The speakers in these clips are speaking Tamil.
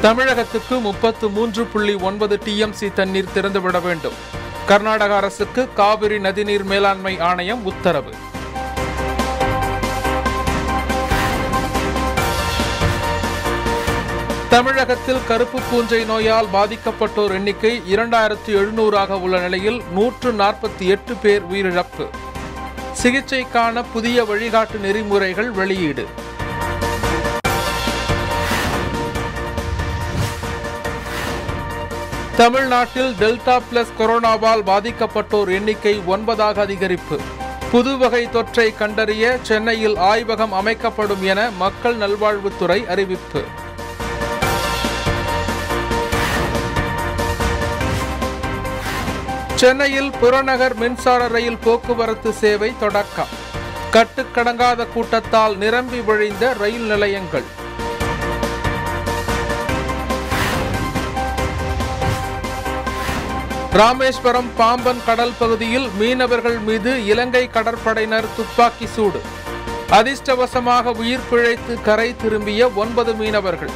தமிழகத்துக்கு முப்பத்து மூன்று புள்ளி ஒன்பது டிஎம்சி தண்ணீர் திறந்துவிட வேண்டும் கர்நாடக அரசுக்கு காவிரி நதிநீர் மேலாண்மை ஆணையம் உத்தரவு தமிழகத்தில் கருப்பு பூஞ்சை நோயால் பாதிக்கப்பட்டோர் எண்ணிக்கை இரண்டாயிரத்து எழுநூறாக உள்ள நிலையில் நூற்று நாற்பத்தி எட்டு பேர் உயிரிழப்பு சிகிச்சைக்கான புதிய வழிகாட்டு நெறிமுறைகள் வெளியீடு தமிழ்நாட்டில் டெல்டா பிளஸ் கொரோனாவால் பாதிக்கப்பட்டோர் எண்ணிக்கை ஒன்பதாக அதிகரிப்பு புது வகை தொற்றை கண்டறிய சென்னையில் ஆய்வகம் அமைக்கப்படும் என மக்கள் நல்வாழ்வுத்துறை அறிவிப்பு சென்னையில் புறநகர் மின்சார ரயில் போக்குவரத்து சேவை தொடக்கம் கட்டுக்கடங்காத கூட்டத்தால் நிரம்பி வழிந்த ரயில் நிலையங்கள் ராமேஸ்வரம் பாம்பன் கடல் பகுதியில் மீனவர்கள் மீது இலங்கை கடற்படையினர் துப்பாக்கி சூடு அதிர்ஷ்டவசமாக உயிர் பிழைத்து கரை திரும்பிய ஒன்பது மீனவர்கள்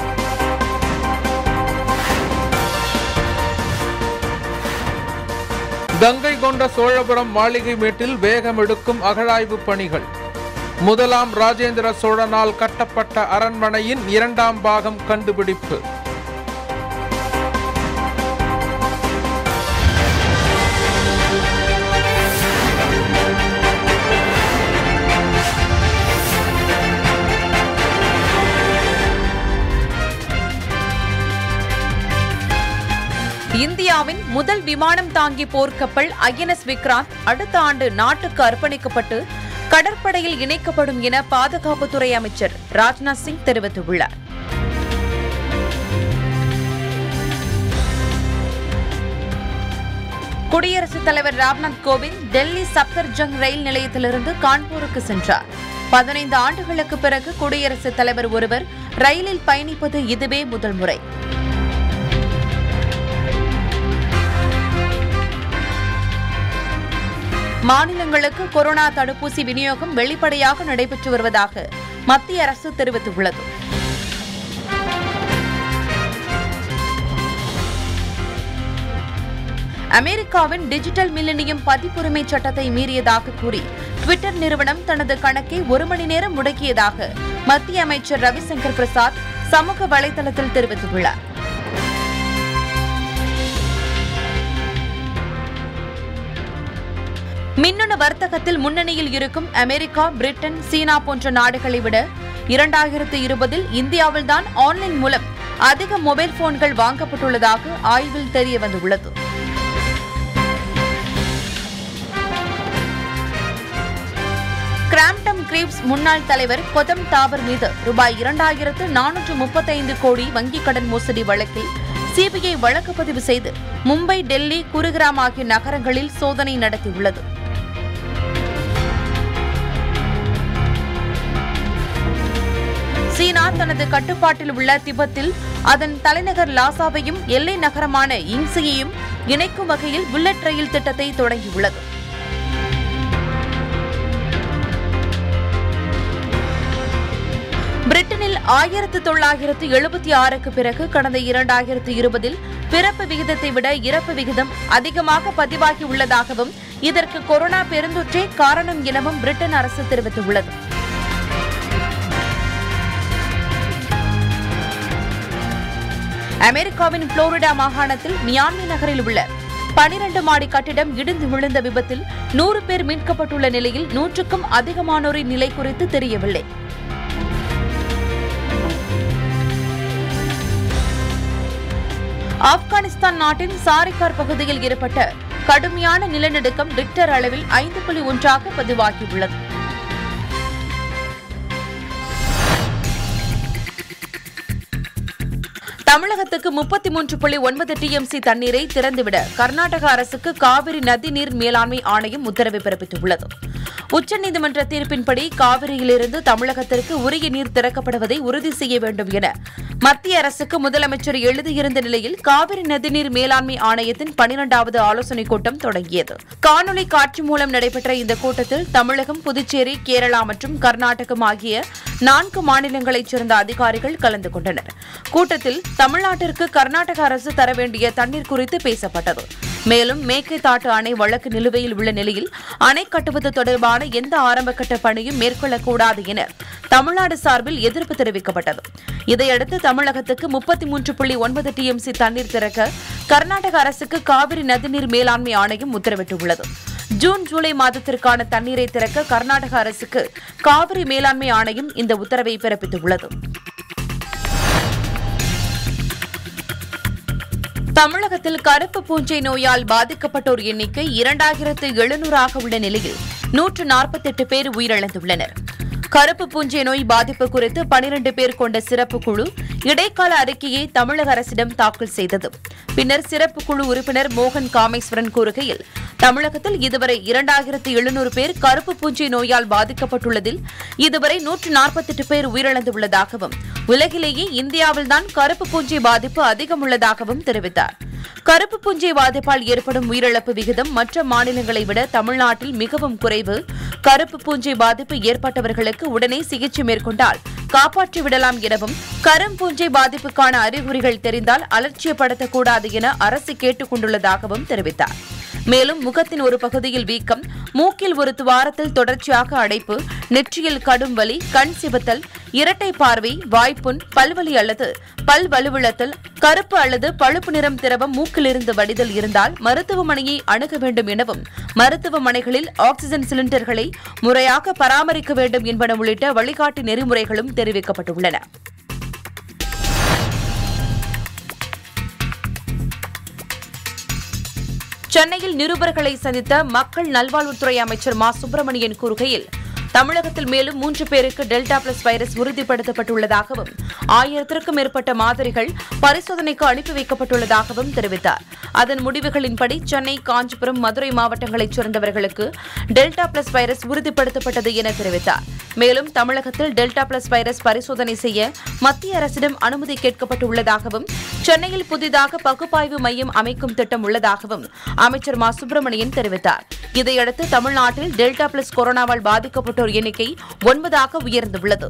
கங்கை கொண்ட சோழபுரம் மாளிகை மேட்டில் வேகமெடுக்கும் அகழாய்வு பணிகள் முதலாம் ராஜேந்திர சோழனால் கட்டப்பட்ட அரண்மனையின் இரண்டாம் பாகம் கண்டுபிடிப்பு இந்தியாவின் முதல் விமானம் தாங்கி போர்க்கப்பல் ஐஎன்எஸ் விக்ராந்த் அடுத்த ஆண்டு நாட்டுக்கு அர்ப்பணிக்கப்பட்டு கடற்படையில் இணைக்கப்படும் என பாதுகாப்புத்துறை அமைச்சர் ராஜ்நாத் சிங் தெரிவித்துள்ளார் குடியரசுத் தலைவர் ராம்நாத் கோவிந்த் டெல்லி சப்தர்ஜங் ரயில் நிலையத்திலிருந்து கான்பூருக்கு சென்றார் பதினைந்து ஆண்டுகளுக்கு பிறகு குடியரசுத் தலைவர் ஒருவர் ரயிலில் பயணிப்பது இதுவே முதல் முறை மாநிலங்களுக்கு கொரோனா தடுப்பூசி விநியோகம் வெளிப்படையாக நடைபெற்று வருவதாக மத்திய அரசு தெரிவித்துள்ளது அமெரிக்காவின் டிஜிட்டல் மில்லினியம் பதிப்புரிமை சட்டத்தை மீறியதாக கூறி ட்விட்டர் நிறுவனம் தனது கணக்கை ஒரு மணி நேரம் முடக்கியதாக மத்திய அமைச்சர் ரவிசங்கர் பிரசாத் சமூக வலைதளத்தில் தெரிவித்துள்ளார் மின்னணு வர்த்தகத்தில் முன்னணியில் இருக்கும் அமெரிக்கா பிரிட்டன் சீனா போன்ற நாடுகளை விட இரண்டாயிரத்து இருபதில் இந்தியாவில்தான் ஆன்லைன் மூலம் அதிக மொபைல் போன்கள் வாங்கப்பட்டுள்ளதாக ஆய்வில் தெரிய வந்துள்ளது கிராம்டம் கிரீப்ஸ் முன்னாள் தலைவர் கொதம் தாவர் மீது ரூபாய் இரண்டாயிரத்து நானூற்று முப்பத்தைந்து கோடி வங்கிக் கடன் மோசடி வழக்கில் சிபிஐ வழக்கு பதிவு செய்து மும்பை டெல்லி குருகிராம் ஆகிய நகரங்களில் சோதனை நடத்தியுள்ளது சீனா தனது கட்டுப்பாட்டில் உள்ள திபெத்தில் அதன் தலைநகர் லாசாவையும் எல்லை நகரமான இன்சியையும் இணைக்கும் வகையில் புல்லட் ரயில் திட்டத்தை தொடங்கியுள்ளது பிரிட்டனில் ஆயிரத்து தொள்ளாயிரத்து எழுபத்தி ஆறுக்கு பிறகு கடந்த இரண்டாயிரத்து இருபதில் பிறப்பு விகிதத்தை விட இறப்பு விகிதம் அதிகமாக பதிவாகி உள்ளதாகவும் இதற்கு கொரோனா பெருந்தொற்றே காரணம் எனவும் பிரிட்டன் அரசு தெரிவித்துள்ளது அமெரிக்காவின் புளோரிடா மாகாணத்தில் மியாமி நகரில் உள்ள பனிரண்டு மாடி கட்டிடம் இடிந்து விழுந்த விபத்தில் நூறு பேர் மீட்கப்பட்டுள்ள நிலையில் நூற்றுக்கும் அதிகமானோரின் நிலை குறித்து தெரியவில்லை ஆப்கானிஸ்தான் நாட்டின் சாரிகார் பகுதியில் ஏற்பட்ட கடுமையான நிலநடுக்கம் ரிக்டர் அளவில் ஐந்து புள்ளி ஒன்றாக பதிவாகியுள்ளது தமிழகத்துக்கு முப்பத்தி மூன்று புள்ளி ஒன்பது டிஎம்சி தண்ணீரை திறந்துவிட கர்நாடக அரசுக்கு காவிரி நதிநீர் மேலாண்மை ஆணையம் உத்தரவு பிறப்பித்துள்ளது உச்சநீதிமன்ற தீர்ப்பின்படி காவிரியிலிருந்து தமிழகத்திற்கு உரிய நீர் திறக்கப்படுவதை உறுதி செய்ய வேண்டும் என மத்திய அரசுக்கு முதலமைச்சர் எழுதியிருந்த நிலையில் காவிரி நதிநீர் மேலாண்மை ஆணையத்தின் பனிரெண்டாவது ஆலோசனைக் கூட்டம் தொடங்கியது காணொலி காட்சி மூலம் நடைபெற்ற இந்த கூட்டத்தில் தமிழகம் புதுச்சேரி கேரளா மற்றும் கர்நாடகம் ஆகிய நான்கு மாநிலங்களைச் சேர்ந்த அதிகாரிகள் கலந்து கொண்டனர் கூட்டத்தில் தமிழ்நாட்டிற்கு கர்நாடக அரசு தர வேண்டிய தண்ணீர் குறித்து பேசப்பட்டது மேலும் மேக்கைத்தாட்டு அணை வழக்கு நிலுவையில் உள்ள நிலையில் அணை கட்டுவது தொடர்பான எந்த ஆரம்பகட்ட பணியும் மேற்கொள்ளக்கூடாது என தமிழ்நாடு சார்பில் எதிர்ப்பு தெரிவிக்கப்பட்டது இதையடுத்து தமிழகத்துக்கு முப்பத்தி மூன்று புள்ளி ஒன்பது டிஎம்சி தண்ணீர் திறக்க கர்நாடக அரசுக்கு காவிரி நதிநீர் மேலாண்மை ஆணையம் உத்தரவிட்டுள்ளது ஜூன் ஜூலை மாதத்திற்கான தண்ணீரை திறக்க கர்நாடக அரசுக்கு காவிரி மேலாண்மை ஆணையம் இந்த உத்தரவை பிறப்பித்துள்ளது தமிழகத்தில் கருப்பு பூஞ்சை நோயால் பாதிக்கப்பட்டோர் எண்ணிக்கை இரண்டாயிரத்து எழுநூறாக உள்ள நிலையில் நூற்று நாற்பத்தெட்டு பேர் உயிரிழந்துள்ளனர் கருப்பு பூஞ்சை நோய் பாதிப்பு குறித்து பனிரண்டு பேர் கொண்ட சிறப்பு குழு இடைக்கால அறிக்கையை தமிழக அரசிடம் தாக்கல் செய்தது பின்னர் சிறப்பு குழு உறுப்பினர் மோகன் காமேஸ்வரன் கூறுகையில் தமிழகத்தில் இதுவரை இரண்டாயிரத்து எழுநூறு பேர் கருப்பு பூஞ்சை நோயால் பாதிக்கப்பட்டுள்ளதில் இதுவரை நூற்று நாற்பத்தெட்டு பேர் உயிரிழந்துள்ளதாகவும் உலகிலேயே இந்தியாவில்தான் கருப்பு பூஞ்சை பாதிப்பு அதிகம் உள்ளதாகவும் தெரிவித்தார் கருப்பு பூஞ்சை பாதிப்பால் ஏற்படும் உயிரிழப்பு விகிதம் மற்ற மாநிலங்களை விட தமிழ்நாட்டில் மிகவும் குறைவு கருப்பு பூஞ்சை பாதிப்பு ஏற்பட்டவர்களுக்கு உடனே சிகிச்சை மேற்கொண்டால் காப்பாற்றி விடலாம் எனவும் கரும் பூஞ்சை பாதிப்புக்கான அறிகுறிகள் தெரிந்தால் அலட்சியப்படுத்தக்கூடாது என அரசு கேட்டுக் கொண்டுள்ளதாகவும் தெரிவித்தார் மேலும் முகத்தின் ஒரு பகுதியில் வீக்கம் மூக்கில் ஒரு துவாரத்தில் தொடர்ச்சியாக அடைப்பு நெற்றியில் கடும் வலி கண் சிவத்தல் இரட்டை பார்வை வாய்ப்புண் பல்வலி அல்லது பல் வலுவிழத்தல் கருப்பு அல்லது பழுப்பு நிறம் திரவம் மூக்கிலிருந்து வடிதல் இருந்தால் மருத்துவமனையை அணுக வேண்டும் எனவும் மருத்துவமனைகளில் ஆக்ஸிஜன் சிலிண்டர்களை முறையாக பராமரிக்க வேண்டும் என்பன உள்ளிட்ட வழிகாட்டு நெறிமுறைகளும் தெரிவிக்கப்பட்டுள்ளன சென்னையில் நிருபர்களை சந்தித்த மக்கள் நல்வாழ்வுத்துறை அமைச்சர் மா சுப்பிரமணியன் கூறுகையில் தமிழகத்தில் மேலும் மூன்று பேருக்கு டெல்டா பிளஸ் வைரஸ் உறுதிப்படுத்தப்பட்டுள்ளதாகவும் ஆயிரத்திற்கும் மேற்பட்ட மாதிரிகள் பரிசோதனைக்கு அனுப்பி வைக்கப்பட்டுள்ளதாகவும் தெரிவித்தார் அதன் முடிவுகளின்படி சென்னை காஞ்சிபுரம் மதுரை மாவட்டங்களைச் சேர்ந்தவர்களுக்கு டெல்டா பிளஸ் வைரஸ் உறுதிப்படுத்தப்பட்டது என தெரிவித்தார் மேலும் தமிழகத்தில் டெல்டா பிளஸ் வைரஸ் பரிசோதனை செய்ய மத்திய அரசிடம் அனுமதி கேட்கப்பட்டுள்ளதாகவும் சென்னையில் புதிதாக பகுப்பாய்வு மையம் அமைக்கும் திட்டம் உள்ளதாகவும் அமைச்சர் மா சுப்பிரமணியன் தெரிவித்தார் இதையடுத்து தமிழ்நாட்டில் டெல்டா பிளஸ் கொரோனாவால் பாதிக்கப்பட்டோர் எண்ணிக்கை ஒன்பதாக உயர்ந்துள்ளது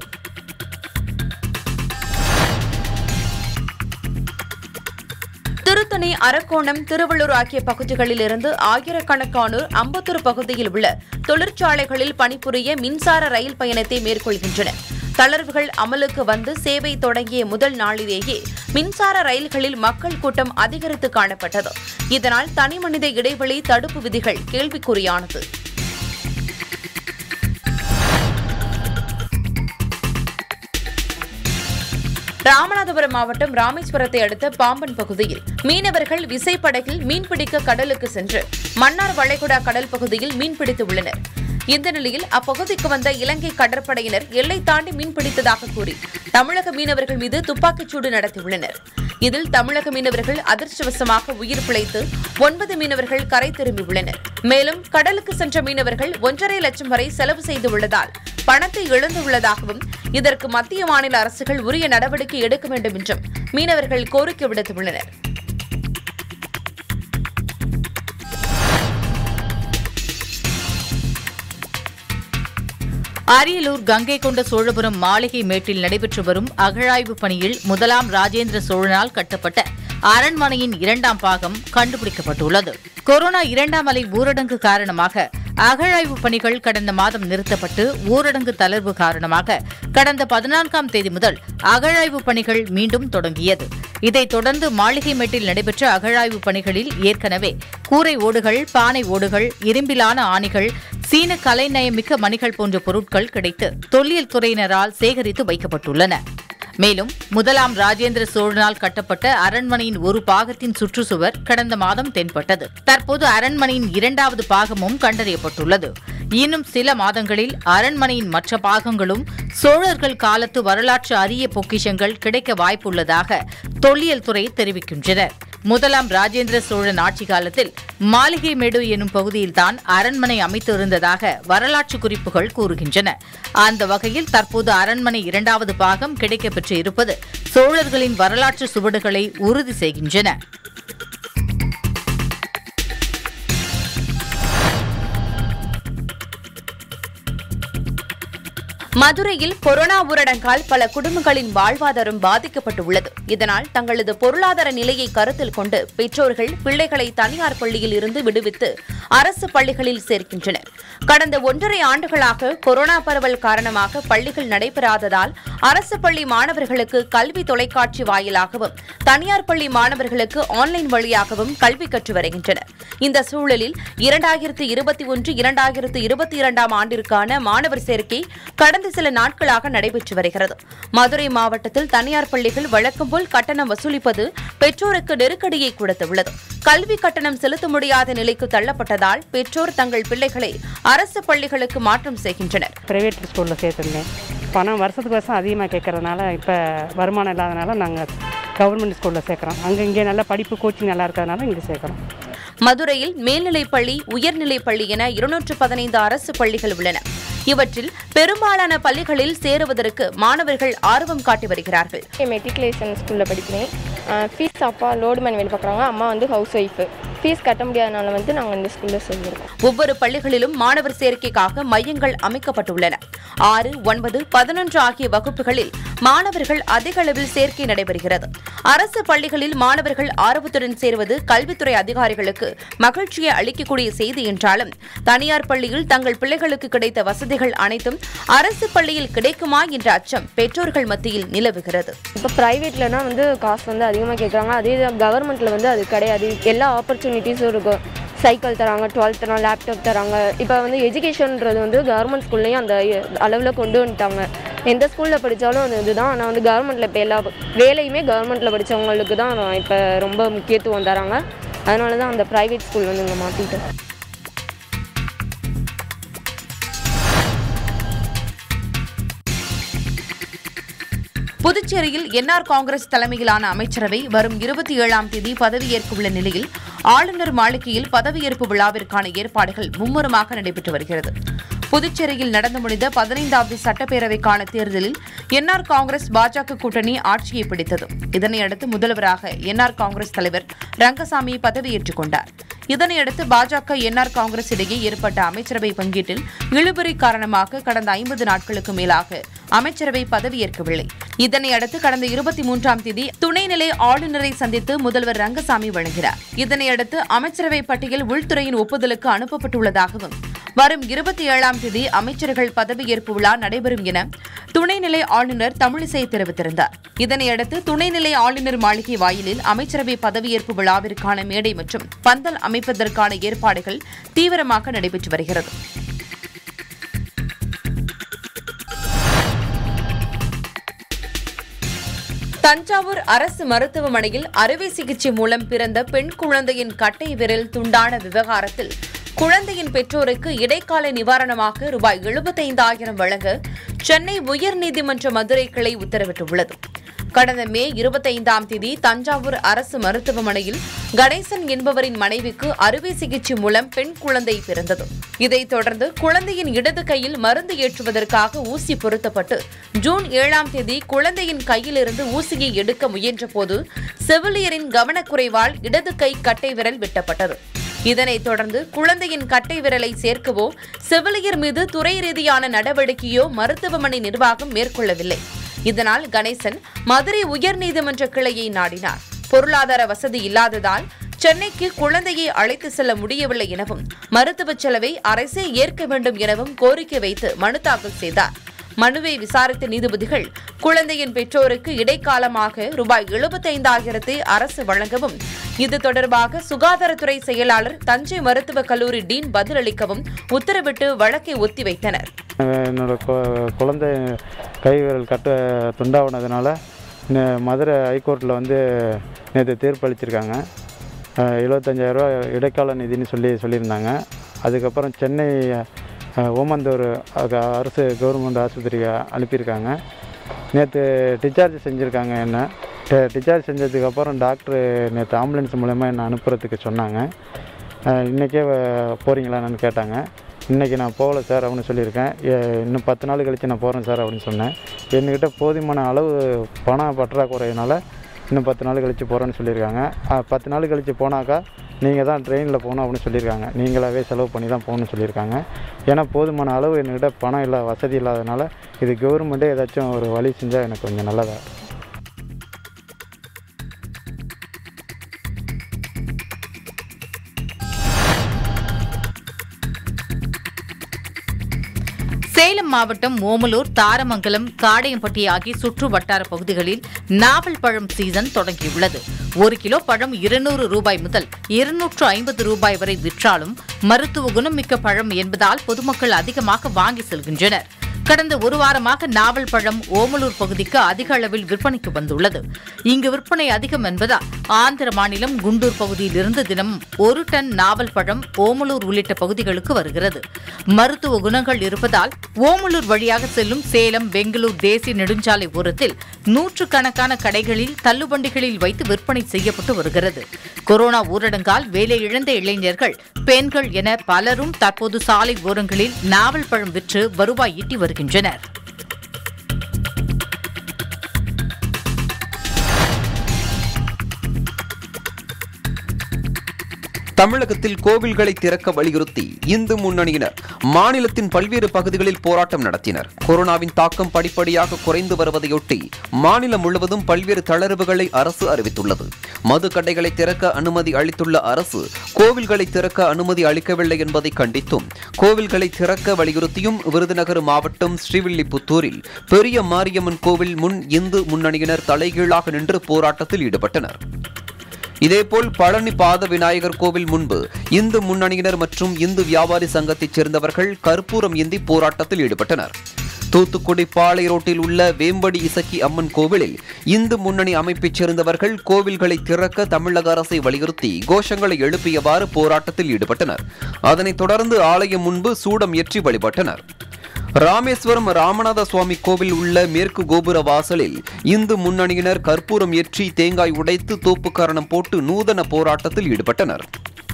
திருத்தணி அரக்கோணம் திருவள்ளூர் ஆகிய பகுதிகளில் இருந்து ஆயிரக்கணக்கானோர் அம்பத்தூர் பகுதியில் உள்ள தொழிற்சாலைகளில் பணிபுரிய மின்சார ரயில் பயணத்தை மேற்கொள்கின்றனர் தளர்வுகள் அமலுக்கு வந்து சேவை தொடங்கிய முதல் நாளிலேயே மின்சார ரயில்களில் மக்கள் கூட்டம் அதிகரித்து காணப்பட்டது இதனால் தனிமனித இடைவெளி தடுப்பு விதிகள் கேள்விக்குறியானது ராமநாதபுரம் மாவட்டம் ராமேஸ்வரத்தை அடுத்த பாம்பன் பகுதியில் மீனவர்கள் விசைப்படகில் மீன்பிடிக்க கடலுக்கு சென்று மன்னார் வளைகுடா கடல் பகுதியில் மீன்பிடித்து உள்ளனர் இந்த நிலையில் அப்பகுதிக்கு வந்த இலங்கை கடற்படையினர் எல்லை தாண்டி மீன்பிடித்ததாக கூறி தமிழக மீனவர்கள் மீது துப்பாக்கிச்சூடு நடத்தியுள்ளனர் இதில் தமிழக மீனவர்கள் அதிர்ஷ்டவசமாக உயிர் பிழைத்து ஒன்பது மீனவர்கள் கரை திரும்பியுள்ளனர் மேலும் கடலுக்கு சென்ற மீனவர்கள் ஒன்றரை லட்சம் வரை செலவு செய்துள்ளதால் பணத்தை இழந்துள்ளதாகவும் இதற்கு மத்திய மாநில அரசுகள் உரிய நடவடிக்கை எடுக்க வேண்டும் என்றும் மீனவர்கள் கோரிக்கை விடுத்துள்ளனர் அரியலூர் கங்கை கொண்ட சோழபுரம் மாளிகை மேட்டில் நடைபெற்று வரும் அகழாய்வு பணியில் முதலாம் ராஜேந்திர சோழனால் கட்டப்பட்ட அரண்மனையின் இரண்டாம் பாகம் கண்டுபிடிக்கப்பட்டுள்ளது கொரோனா இரண்டாம் அலை ஊரடங்கு காரணமாக அகழாய்வு பணிகள் கடந்த மாதம் நிறுத்தப்பட்டு ஊரடங்கு தளர்வு காரணமாக கடந்த பதினான்காம் தேதி முதல் அகழாய்வு பணிகள் மீண்டும் தொடங்கியது இதைத் தொடர்ந்து மாளிகை மேட்டில் நடைபெற்ற அகழாய்வு பணிகளில் ஏற்கனவே கூரை ஓடுகள் பானை ஓடுகள் இரும்பிலான ஆணிகள் சீன கலைநயமிக்க மணிகள் போன்ற பொருட்கள் கிடைத்து தொல்லியல் துறையினரால் சேகரித்து வைக்கப்பட்டுள்ளன மேலும் முதலாம் ராஜேந்திர சோழனால் கட்டப்பட்ட அரண்மனையின் ஒரு பாகத்தின் சுற்றுச்சுவர் கடந்த மாதம் தென்பட்டது தற்போது அரண்மனையின் இரண்டாவது பாகமும் கண்டறியப்பட்டுள்ளது இன்னும் சில மாதங்களில் அரண்மனையின் மற்ற பாகங்களும் சோழர்கள் காலத்து வரலாற்று அரிய பொக்கிஷங்கள் கிடைக்க வாய்ப்புள்ளதாக தொல்லியல் துறை தெரிவிக்கின்றனர் முதலாம் ராஜேந்திர சோழன் ஆட்சி காலத்தில் மாளிகை மேடு எனும் பகுதியில்தான் அரண்மனை அமைத்திருந்ததாக வரலாற்று குறிப்புகள் கூறுகின்றன அந்த வகையில் தற்போது அரண்மனை இரண்டாவது பாகம் கிடைக்கப்பெற்று இருப்பது சோழர்களின் வரலாற்று சுவடுகளை உறுதி செய்கின்றன மதுரையில் கொரோனா ஊரடங்கால் பல குடும்பங்களின் வாழ்வாதாரம் பாதிக்கப்பட்டுள்ளது இதனால் தங்களது பொருளாதார நிலையை கருத்தில் கொண்டு பெற்றோர்கள் பிள்ளைகளை தனியார் பள்ளியில் இருந்து விடுவித்து அரசு பள்ளிகளில் சேர்க்கின்றனர் கடந்த ஒன்றரை ஆண்டுகளாக கொரோனா பரவல் காரணமாக பள்ளிகள் நடைபெறாததால் அரசு பள்ளி மாணவர்களுக்கு கல்வி தொலைக்காட்சி வாயிலாகவும் தனியார் பள்ளி மாணவர்களுக்கு ஆன்லைன் வழியாகவும் கல்வி கற்று வருகின்றனர் இந்த சூழலில் இரண்டாயிரத்து இருபத்தி ஒன்று இரண்டாயிரத்து இருபத்தி இரண்டாம் ஆண்டிற்கான மாணவர் சேர்க்கை கடந்த சில நாட்களாக நடைபெற்று வருகிறது மதுரை மாவட்டத்தில் தனியார் பள்ளிகள் வழக்கம் போல் கட்டணம் வசூலிப்பது பெற்றோருக்கு நெருக்கடியை கொடுத்துள்ளது கல்வி கட்டணம் செலுத்த முடியாத நிலைக்கு தள்ளப்பட்டதால் பெற்றோர் தங்கள் பிள்ளைகளை அரசு பள்ளிகளுக்கு மாற்றம் செய்கின்றனர் ப்ரைவேட் ஸ்கூலில் சேர்த்துருந்தேன் பணம் வருஷத்துக்கு வருஷம் அதிகமாக கேட்கறதுனால இப்போ வருமானம் இல்லாதனால நாங்கள் கவர்மெண்ட் ஸ்கூலில் சேர்க்குறோம் அங்கே இங்கே நல்ல படிப்பு கோச்சிங் நல்லா இருக்கிறதுனால இங்கே சேர்க்குறோம் மதுரையில் மேல்நிலைப் பள்ளி உயர்நிலைப் பள்ளி என இருநூற்று பதினைந்து அரசு பள்ளிகள் உள்ளன இவற்றில் பெரும்பாலான பள்ளிகளில் சேருவதற்கு மாணவர்கள் ஆர்வம் காட்டி வருகிறார்கள் மெட்ரிகுலேஷன் ஸ்கூலில் படிக்கிறேன் ஃபீஸ் அப்பா லோடு மேன் வேலை பார்க்குறாங்க அம்மா வந்து ஹவுஸ் ஒய்ஃபு ஃபீஸ் கட்ட முடியாதனால வந்து நாங்கள் இந்த ஸ்கூலில் சேர்ந்துருக்கோம் ஒவ்வொரு பள்ளிகளிலும் மாணவர் சேர்க்கைக்காக மையங்கள் அமைக்கப்பட்டுள்ளன ஆறு ஒன்பது பதினொன்று ஆகிய வகுப்புகளில் மாணவர்கள் அதிக அளவில் சேர்க்கை நடைபெறுகிறது அரசு பள்ளிகளில் மாணவர்கள் ஆர்வத்துடன் சேர்வது கல்வித்துறை அதிகாரிகளுக்கு மகிழ்ச்சியை அளிக்கக்கூடிய செய்தி என்றாலும் தனியார் பள்ளியில் தங்கள் பிள்ளைகளுக்கு கிடைத்த வசதிகள் அனைத்தும் அரசு பள்ளியில் கிடைக்குமா என்ற அச்சம் பெற்றோர்கள் மத்தியில் நிலவுகிறது இப்போ ப்ரைவேட்லனா வந்து காசு வந்து அதிகமாக கேட்குறாங்க அதே கவர்மெண்ட்டில் வந்து அது கிடையாது எல்லா ஆப்பர்ச்சுனிட்டிஸும் இருக்கும் சைக்கிள் தராங்க டுவெல்த் தராங்க லேப்டாப் தராங்க இப்போ வந்து எஜுகேஷன்ன்றது வந்து கவர்மெண்ட் ஸ்கூல்லையும் அந்த அளவில் கொண்டு வந்துட்டாங்க எந்த ஸ்கூலில் படித்தாலும் அது இதுதான் ஆனால் வந்து கவர்மெண்ட்டில் இப்போ எல்லா வேலையுமே கவர்மெண்ட்டில் படித்தவங்களுக்கு தான் இப்போ ரொம்ப முக்கியத்துவம் தராங்க அதனால தான் அந்த ப்ரைவேட் ஸ்கூல் வந்து இங்கே மாற்றிட்டோம் புதுச்சேரியில் என்ஆர் காங்கிரஸ் தலைமையிலான அமைச்சரவை வரும் இருபத்தி ஏழாம் தேதி பதவியேற்க உள்ள நிலையில் ஆளுநர் மாளிகையில் பதவியேற்பு விழாவிற்கான ஏற்பாடுகள் மும்முரமாக நடைபெற்று வருகிறது புதுச்சேரியில் நடந்து முடிந்த பதினைந்தாவது சட்டப்பேரவைக்கான தேர்தலில் என்ஆர் காங்கிரஸ் பாஜக கூட்டணி ஆட்சியை பிடித்தது இதனையடுத்து முதல்வராக என்ஆர் காங்கிரஸ் தலைவர் ரங்கசாமி பதவியேற்றுக் கொண்டார் இதனையடுத்து பாஜக என்ஆர் காங்கிரஸ் இடையே ஏற்பட்ட அமைச்சரவை பங்கீட்டில் இழுபறி காரணமாக கடந்த ஐம்பது நாட்களுக்கு மேலாக அமைச்சரவை பதவியேற்கவில்லை இதனையடுத்து கடந்த இருபத்தி மூன்றாம் தேதி துணைநிலை ஆளுநரை சந்தித்து முதல்வர் ரங்கசாமி வழங்கினார் இதனையடுத்து அமைச்சரவை பட்டியல் உள்துறையின் ஒப்புதலுக்கு அனுப்பப்பட்டுள்ளதாகவும் வரும் இருபத்தி ஏழாம் தேதி அமைச்சர்கள் பதவியேற்பு விழா நடைபெறும் என துணைநிலை ஆளுநர் தமிழிசை தெரிவித்திருந்தார் இதனையடுத்து துணைநிலை ஆளுநர் மாளிகை வாயிலில் அமைச்சரவை பதவியேற்பு விழாவிற்கான மேடை மற்றும் பந்தல் அமைப்பதற்கான ஏற்பாடுகள் தீவிரமாக நடைபெற்று வருகிறது தஞ்சாவூர் அரசு மருத்துவமனையில் அறுவை சிகிச்சை மூலம் பிறந்த பெண் குழந்தையின் கட்டை விரல் துண்டான விவகாரத்தில் குழந்தையின் பெற்றோருக்கு இடைக்கால நிவாரணமாக ரூபாய் எழுபத்தைந்தாயிரம் வழங்க சென்னை உயர்நீதிமன்ற மதுரை கிளை உத்தரவிட்டுள்ளது கடந்த மே இருபத்தைந்தாம் தேதி தஞ்சாவூர் அரசு மருத்துவமனையில் கணேசன் என்பவரின் மனைவிக்கு அறுவை சிகிச்சை மூலம் பெண் குழந்தை பிறந்தது இதைத் தொடர்ந்து குழந்தையின் இடது கையில் மருந்து ஏற்றுவதற்காக ஊசி பொருத்தப்பட்டு ஜூன் ஏழாம் தேதி குழந்தையின் கையிலிருந்து ஊசியை எடுக்க முயன்றபோது செவிலியரின் கவனக்குறைவால் இடது கை கட்டை விரல் வெட்டப்பட்டது இதனைத் தொடர்ந்து குழந்தையின் கட்டை விரலை சேர்க்கவோ செவிலியர் மீது துறை ரீதியான நடவடிக்கையோ மருத்துவமனை நிர்வாகம் மேற்கொள்ளவில்லை இதனால் கணேசன் மதுரை உயர்நீதிமன்ற கிளையை நாடினார் பொருளாதார வசதி இல்லாததால் சென்னைக்கு குழந்தையை அழைத்து செல்ல முடியவில்லை எனவும் மருத்துவ செலவை அரசே ஏற்க வேண்டும் எனவும் கோரிக்கை வைத்து மனு தாக்கல் செய்தார் மனுவை விசாரித்த நீதிபதிகள் குழந்தையின் பெற்றோருக்கு இடைக்காலமாக ரூபாய் எழுபத்தைந்தாயிரத்தை அரசு வழங்கவும் இது தொடர்பாக சுகாதாரத்துறை செயலாளர் தஞ்சை மருத்துவக் கல்லூரி டீன் பதிலளிக்கவும் உத்தரவிட்டு வழக்கை ஒத்திவைத்தனர் என்னோட கொ- குழந்தை கை விரல் கட்ட துண்டாவினதுனால நே- மதுரை ஹைகோர்ட்டில் வந்து நேற்று தீர்ப்பு அளிச்சிருக்காங்க அஹ், 75000 ரூபா இடைக்கால நிதின்னு சொல்லி சொல்லியிருந்தாங்க அதுக்கப்புறம் சென்னை அஹ், ஓமந்தூர் அக- அரசு கவர்மெண்ட் ஆஸ்பத்திரிக்கு அனுப்பியிருக்காங்க நேற்று டிஸ்சார்ஜ் செஞ்சுருக்காங்க என்ன டி- டிஸ்சார்ஜ் செஞ்சதுக்கப்புறம் டாக்டர் நேற்று ஆம்புலன்ஸ் மூலயமா என்னை அனுப்புறதுக்கு சொன்னாங்க அஹ், இன்னைக்கே வ- போறீங்களா என்னன்னு கேட்டாங்க இன்றைக்கி நான் போகல சார் அப்படின்னு சொல்லியிருக்கேன் எ- இன்னும் பத்து நாள் கழித்து நான் போகிறேன் சார் அப்படின்னு சொன்னேன் என்கிட்ட போதுமான அளவு பண பற்றாக்குறையினால இன்னும் பத்து நாள் கழித்து போகிறேன்னு சொல்லியிருக்காங்க அஹ், பத்து நாள் கழித்து போனாக்கா நீங்கள் தான் ட்ரெயினில் போகணும் அப்படின்னு சொல்லியிருக்காங்க நீங்களாவே செலவு பண்ணி தான் போகணும்னு சொல்லியிருக்காங்க ஏன்னா போதுமான அளவு என்கிட்ட பணம் இல்லை வசதி இல்லாதனால இது கவர்மெண்ட்டே ஏதாச்சும் ஒரு வழி செஞ்சால் எனக்கு கொஞ்சம் நல்லதாக இருக்கும். சேலம் மாவட்டம் ஓமலூர் தாரமங்கலம் காடையம்பட்டி ஆகிய சுற்று வட்டார பகுதிகளில் நாவல் பழம் சீசன் தொடங்கியுள்ளது ஒரு கிலோ பழம் இருநூறு ரூபாய் முதல் இருநூற்று ஐம்பது ரூபாய் வரை விற்றாலும் மருத்துவ குணமிக்க பழம் என்பதால் பொதுமக்கள் அதிகமாக வாங்கி செல்கின்றனர் கடந்த ஒரு வாரமாக நாவல் பழம் ஓமலூர் பகுதிக்கு அதிக அளவில் விற்பனைக்கு வந்துள்ளது இங்கு விற்பனை அதிகம் என்பதால் ஆந்திர மாநிலம் குண்டூர் பகுதியில் இருந்து தினமும் ஒரு டன் நாவல் பழம் ஓமலூர் உள்ளிட்ட பகுதிகளுக்கு வருகிறது மருத்துவ குணங்கள் இருப்பதால் ஓமலூர் வழியாக செல்லும் சேலம் பெங்களூர் தேசிய நெடுஞ்சாலை ஓரத்தில் நூற்றுக்கணக்கான கடைகளில் தள்ளுவண்டிகளில் வைத்து விற்பனை செய்யப்பட்டு வருகிறது கொரோனா ஊரடங்கால் வேலை இழந்த இளைஞர்கள் பெண்கள் என பலரும் தற்போது சாலை ஓரங்களில் நாவல் பழம் விற்று வருவாய் ஈட்டி வருகின்றனர் தமிழகத்தில் கோவில்களை திறக்க வலியுறுத்தி இந்து முன்னணியினர் மாநிலத்தின் பல்வேறு பகுதிகளில் போராட்டம் நடத்தினர் கொரோனாவின் தாக்கம் படிப்படியாக குறைந்து வருவதையொட்டி மாநிலம் முழுவதும் பல்வேறு தளர்வுகளை அரசு அறிவித்துள்ளது மது கடைகளை திறக்க அனுமதி அளித்துள்ள அரசு கோவில்களை திறக்க அனுமதி அளிக்கவில்லை என்பதை கண்டித்தும் கோவில்களை திறக்க வலியுறுத்தியும் விருதுநகர் மாவட்டம் ஸ்ரீவில்லிபுத்தூரில் பெரிய மாரியம்மன் கோவில் முன் இந்து முன்னணியினர் தலைகீழாக நின்று போராட்டத்தில் ஈடுபட்டனர் இதேபோல் பழனி பாத விநாயகர் கோவில் முன்பு இந்து முன்னணியினர் மற்றும் இந்து வியாபாரி சங்கத்தைச் சேர்ந்தவர்கள் கற்பூரம் ஏந்தி போராட்டத்தில் ஈடுபட்டனர் தூத்துக்குடி பாளை ரோட்டில் உள்ள வேம்படி இசக்கி அம்மன் கோவிலில் இந்து முன்னணி அமைப்பைச் சேர்ந்தவர்கள் கோவில்களை திறக்க தமிழக அரசை வலியுறுத்தி கோஷங்களை எழுப்பியவாறு போராட்டத்தில் ஈடுபட்டனர் அதனைத் தொடர்ந்து ஆலயம் முன்பு சூடம் ஏற்றி வழிபட்டனர் ராமேஸ்வரம் ராமநாத சுவாமி கோவில் உள்ள மேற்கு கோபுர வாசலில் இந்து முன்னணியினர் கற்பூரம் ஏற்றி தேங்காய் உடைத்து தோப்புக்காரணம் போட்டு நூதன போராட்டத்தில் ஈடுபட்டனர்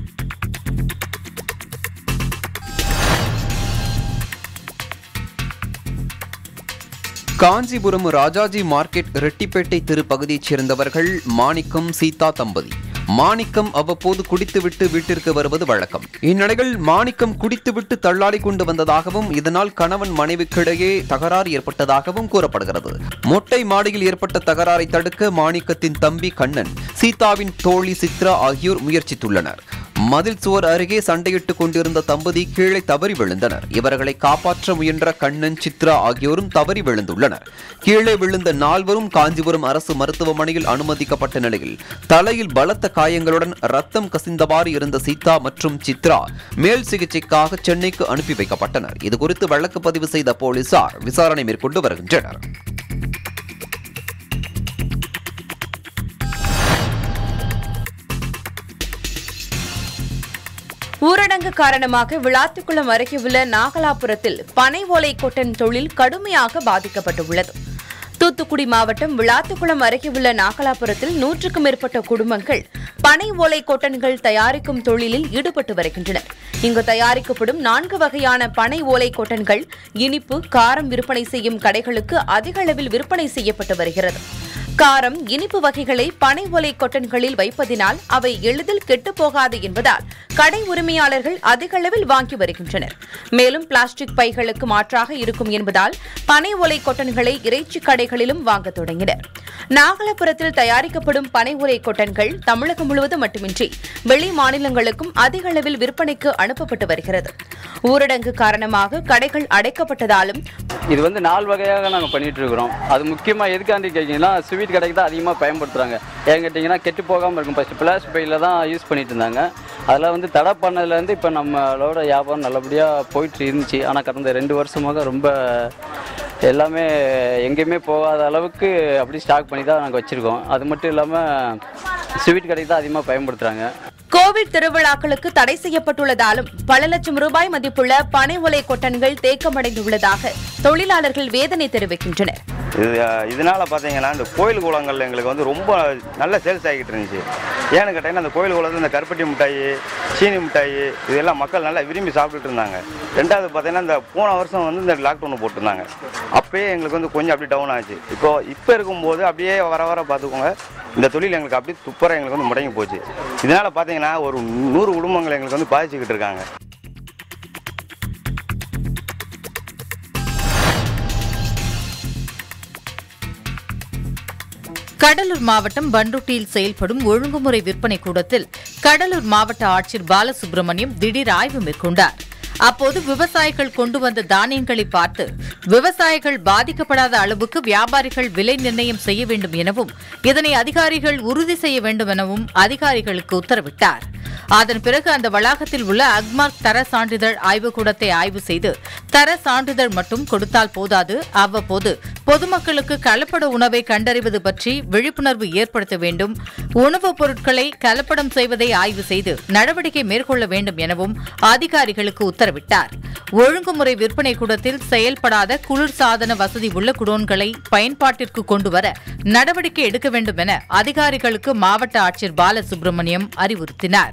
காஞ்சிபுரம் ராஜாஜி மார்க்கெட் ரெட்டிப்பேட்டை தெரு பகுதியைச் சேர்ந்தவர்கள் மாணிக்கம் சீதா தம்பதி மாணிக்கம் அவ்வப்போது குடித்துவிட்டு வீட்டிற்கு வருவது வழக்கம் இந்நிலையில் மாணிக்கம் குடித்துவிட்டு தள்ளாடி கொண்டு வந்ததாகவும் இதனால் கணவன் மனைவிக்கிடையே தகராறு ஏற்பட்டதாகவும் கூறப்படுகிறது மொட்டை மாடியில் ஏற்பட்ட தகராறை தடுக்க மாணிக்கத்தின் தம்பி கண்ணன் சீதாவின் தோழி சித்ரா ஆகியோர் முயற்சித்துள்ளனர் மதில் சுவர் அருகே சண்டையிட்டுக் கொண்டிருந்த தம்பதி கீழே தவறி விழுந்தனர் இவர்களை காப்பாற்ற முயன்ற கண்ணன் சித்ரா ஆகியோரும் தவறி விழுந்துள்ளனர் கீழே விழுந்த நால்வரும் காஞ்சிபுரம் அரசு மருத்துவமனையில் அனுமதிக்கப்பட்ட நிலையில் தலையில் பலத்த காயங்களுடன் ரத்தம் கசிந்தவாறு இருந்த சீதா மற்றும் சித்ரா மேல் சிகிச்சைக்காக சென்னைக்கு அனுப்பி வைக்கப்பட்டனர் இதுகுறித்து வழக்கு பதிவு செய்த போலீசார் விசாரணை மேற்கொண்டு வருகின்றனர் ஊரடங்கு காரணமாக விளாத்துக்குளம் அருகே உள்ள நாகலாபுரத்தில் பனை ஓலை கொட்டன் தொழில் கடுமையாக பாதிக்கப்பட்டுள்ளது தூத்துக்குடி மாவட்டம் விளாத்துக்குளம் அருகே உள்ள நாகலாபுரத்தில் நூற்றுக்கும் மேற்பட்ட குடும்பங்கள் பனை ஓலை கொட்டன்கள் தயாரிக்கும் தொழிலில் ஈடுபட்டு வருகின்றனர் இங்கு தயாரிக்கப்படும் நான்கு வகையான பனை ஓலை கொட்டன்கள் இனிப்பு காரம் விற்பனை செய்யும் கடைகளுக்கு அதிக அளவில் விற்பனை செய்யப்பட்டு வருகிறது காரம் இனிப்பு வகைகளை பனை ஓலை கொட்டன்களில் வைப்பதினால் அவை எளிதில் கெட்டுப் போகாது என்பதால் கடை உரிமையாளர்கள் அதிக அளவில் வாங்கி வருகின்றனர் மேலும் பிளாஸ்டிக் பைகளுக்கு மாற்றாக இருக்கும் என்பதால் பனை ஓலை கொட்டன்களை இறைச்சி கடைகளிலும் வாங்க தொடங்கினர் நாகலாபுரத்தில் தயாரிக்கப்படும் பனை ஓலை கொட்டன்கள் தமிழகம் முழுவதும் மட்டுமின்றி வெளி மாநிலங்களுக்கும் அதிக அளவில் விற்பனைக்கு அனுப்பப்பட்டு வருகிறது ஊரடங்கு காரணமாக கடைகள் அடைக்கப்பட்டதாலும் இது வந்து நாலு வகையாக நாங்கள் பண்ணிட்டு இருக்கிறோம் அது முக்கியமாக எதுக்காண்டி கேட்டிங்கன்னா ஸ்வீட் கடைக்கு தான் அதிகமாக பயன்படுத்துகிறாங்க ஏன் கேட்டிங்கன்னா கெட்டு போகாமல் இருக்கும் ஃபஸ்ட்டு பிளாஸ்டிக் பையில் தான் யூஸ் பண்ணிட்டு இருந்தாங்க அதில் வந்து தடை பண்ணதுலேருந்து இப்போ நம்மளோட வியாபாரம் நல்லபடியாக போயிட்டு இருந்துச்சு ஆனால் கடந்த ரெண்டு வருஷமாக ரொம்ப எல்லாமே எங்கேயுமே போகாத அளவுக்கு அப்படி ஸ்டாக் பண்ணி தான் நாங்கள் வச்சுருக்கோம் அது மட்டும் இல்லாமல் ஸ்வீட் கடைக்கு தான் அதிகமாக பயன்படுத்துகிறாங்க கோவிட் திருவிழாக்களுக்கு தடை செய்யப்பட்டுள்ளதாலும் பல லட்சம் ரூபாய் மதிப்புள்ள பனை ஓலை கொட்டன்கள் தேக்கமடைந்துள்ளதாக தொழிலாளர்கள் வேதனை தெரிவிக்கின்றனர் இது இதனால் பார்த்தீங்கன்னா இந்த கோயில் குளங்கள் எங்களுக்கு வந்து ரொம்ப நல்ல சேல்ஸ் ஆகிட்டு இருந்துச்சு ஏன்னு கேட்டிங்கன்னா அந்த கோயில் குளத்தில் இந்த கருப்பட்டி மிட்டாய் சீனி மிட்டாய் இதெல்லாம் மக்கள் நல்லா விரும்பி சாப்பிட்டுட்டு இருந்தாங்க ரெண்டாவது பார்த்தீங்கன்னா இந்த போன வருஷம் வந்து இந்த லாக்டவுன் போட்டிருந்தாங்க அப்பயே எங்களுக்கு வந்து கொஞ்சம் அப்படியே டவுன் ஆச்சு இப்போ இப்போ இருக்கும்போது அப்படியே வர வர பார்த்துக்கோங்க இந்த தொழில் எங்களுக்கு அப்படியே துப்புரம் எங்களுக்கு வந்து முடங்கி போச்சு இதனால் பார்த்தீங்கன்னா ஒரு நூறு குடும்பங்கள் எங்களுக்கு வந்து பாதிச்சுக்கிட்டு இருக்காங்க கடலூர் மாவட்டம் பண்ருட்டியில் செயல்படும் ஒழுங்குமுறை விற்பனை கூடத்தில் கடலூர் மாவட்ட ஆட்சியர் பாலசுப்ரமணியம் திடீர் ஆய்வு மேற்கொண்டார் அப்போது விவசாயிகள் கொண்டு வந்த தானியங்களை பார்த்து விவசாயிகள் பாதிக்கப்படாத அளவுக்கு வியாபாரிகள் விலை நிர்ணயம் செய்ய வேண்டும் எனவும் இதனை அதிகாரிகள் உறுதி செய்ய வேண்டும் எனவும் அதிகாரிகளுக்கு உத்தரவிட்டார் அதன் பிறகு அந்த வளாகத்தில் உள்ள அக்மார்க் தர சான்றிதழ் ஆய்வுக்கூடத்தை ஆய்வு செய்து தர சான்றிதழ் மட்டும் கொடுத்தால் போதாது அவ்வப்போது பொதுமக்களுக்கு கலப்பட உணவை கண்டறிவது பற்றி விழிப்புணர்வு ஏற்படுத்த வேண்டும் உணவுப் பொருட்களை கலப்படம் செய்வதை ஆய்வு செய்து நடவடிக்கை மேற்கொள்ள வேண்டும் எனவும் அதிகாரிகளுக்கு உத்தரவிட்டார் ஒழுங்குமுறை விற்பனை கூடத்தில் செயல்படாத குளிர்சாதன வசதி உள்ள குடோன்களை பயன்பாட்டிற்கு கொண்டுவர நடவடிக்கை எடுக்க வேண்டும் என அதிகாரிகளுக்கு மாவட்ட ஆட்சியர் பாலசுப்ரமணியம் அறிவுறுத்தினார்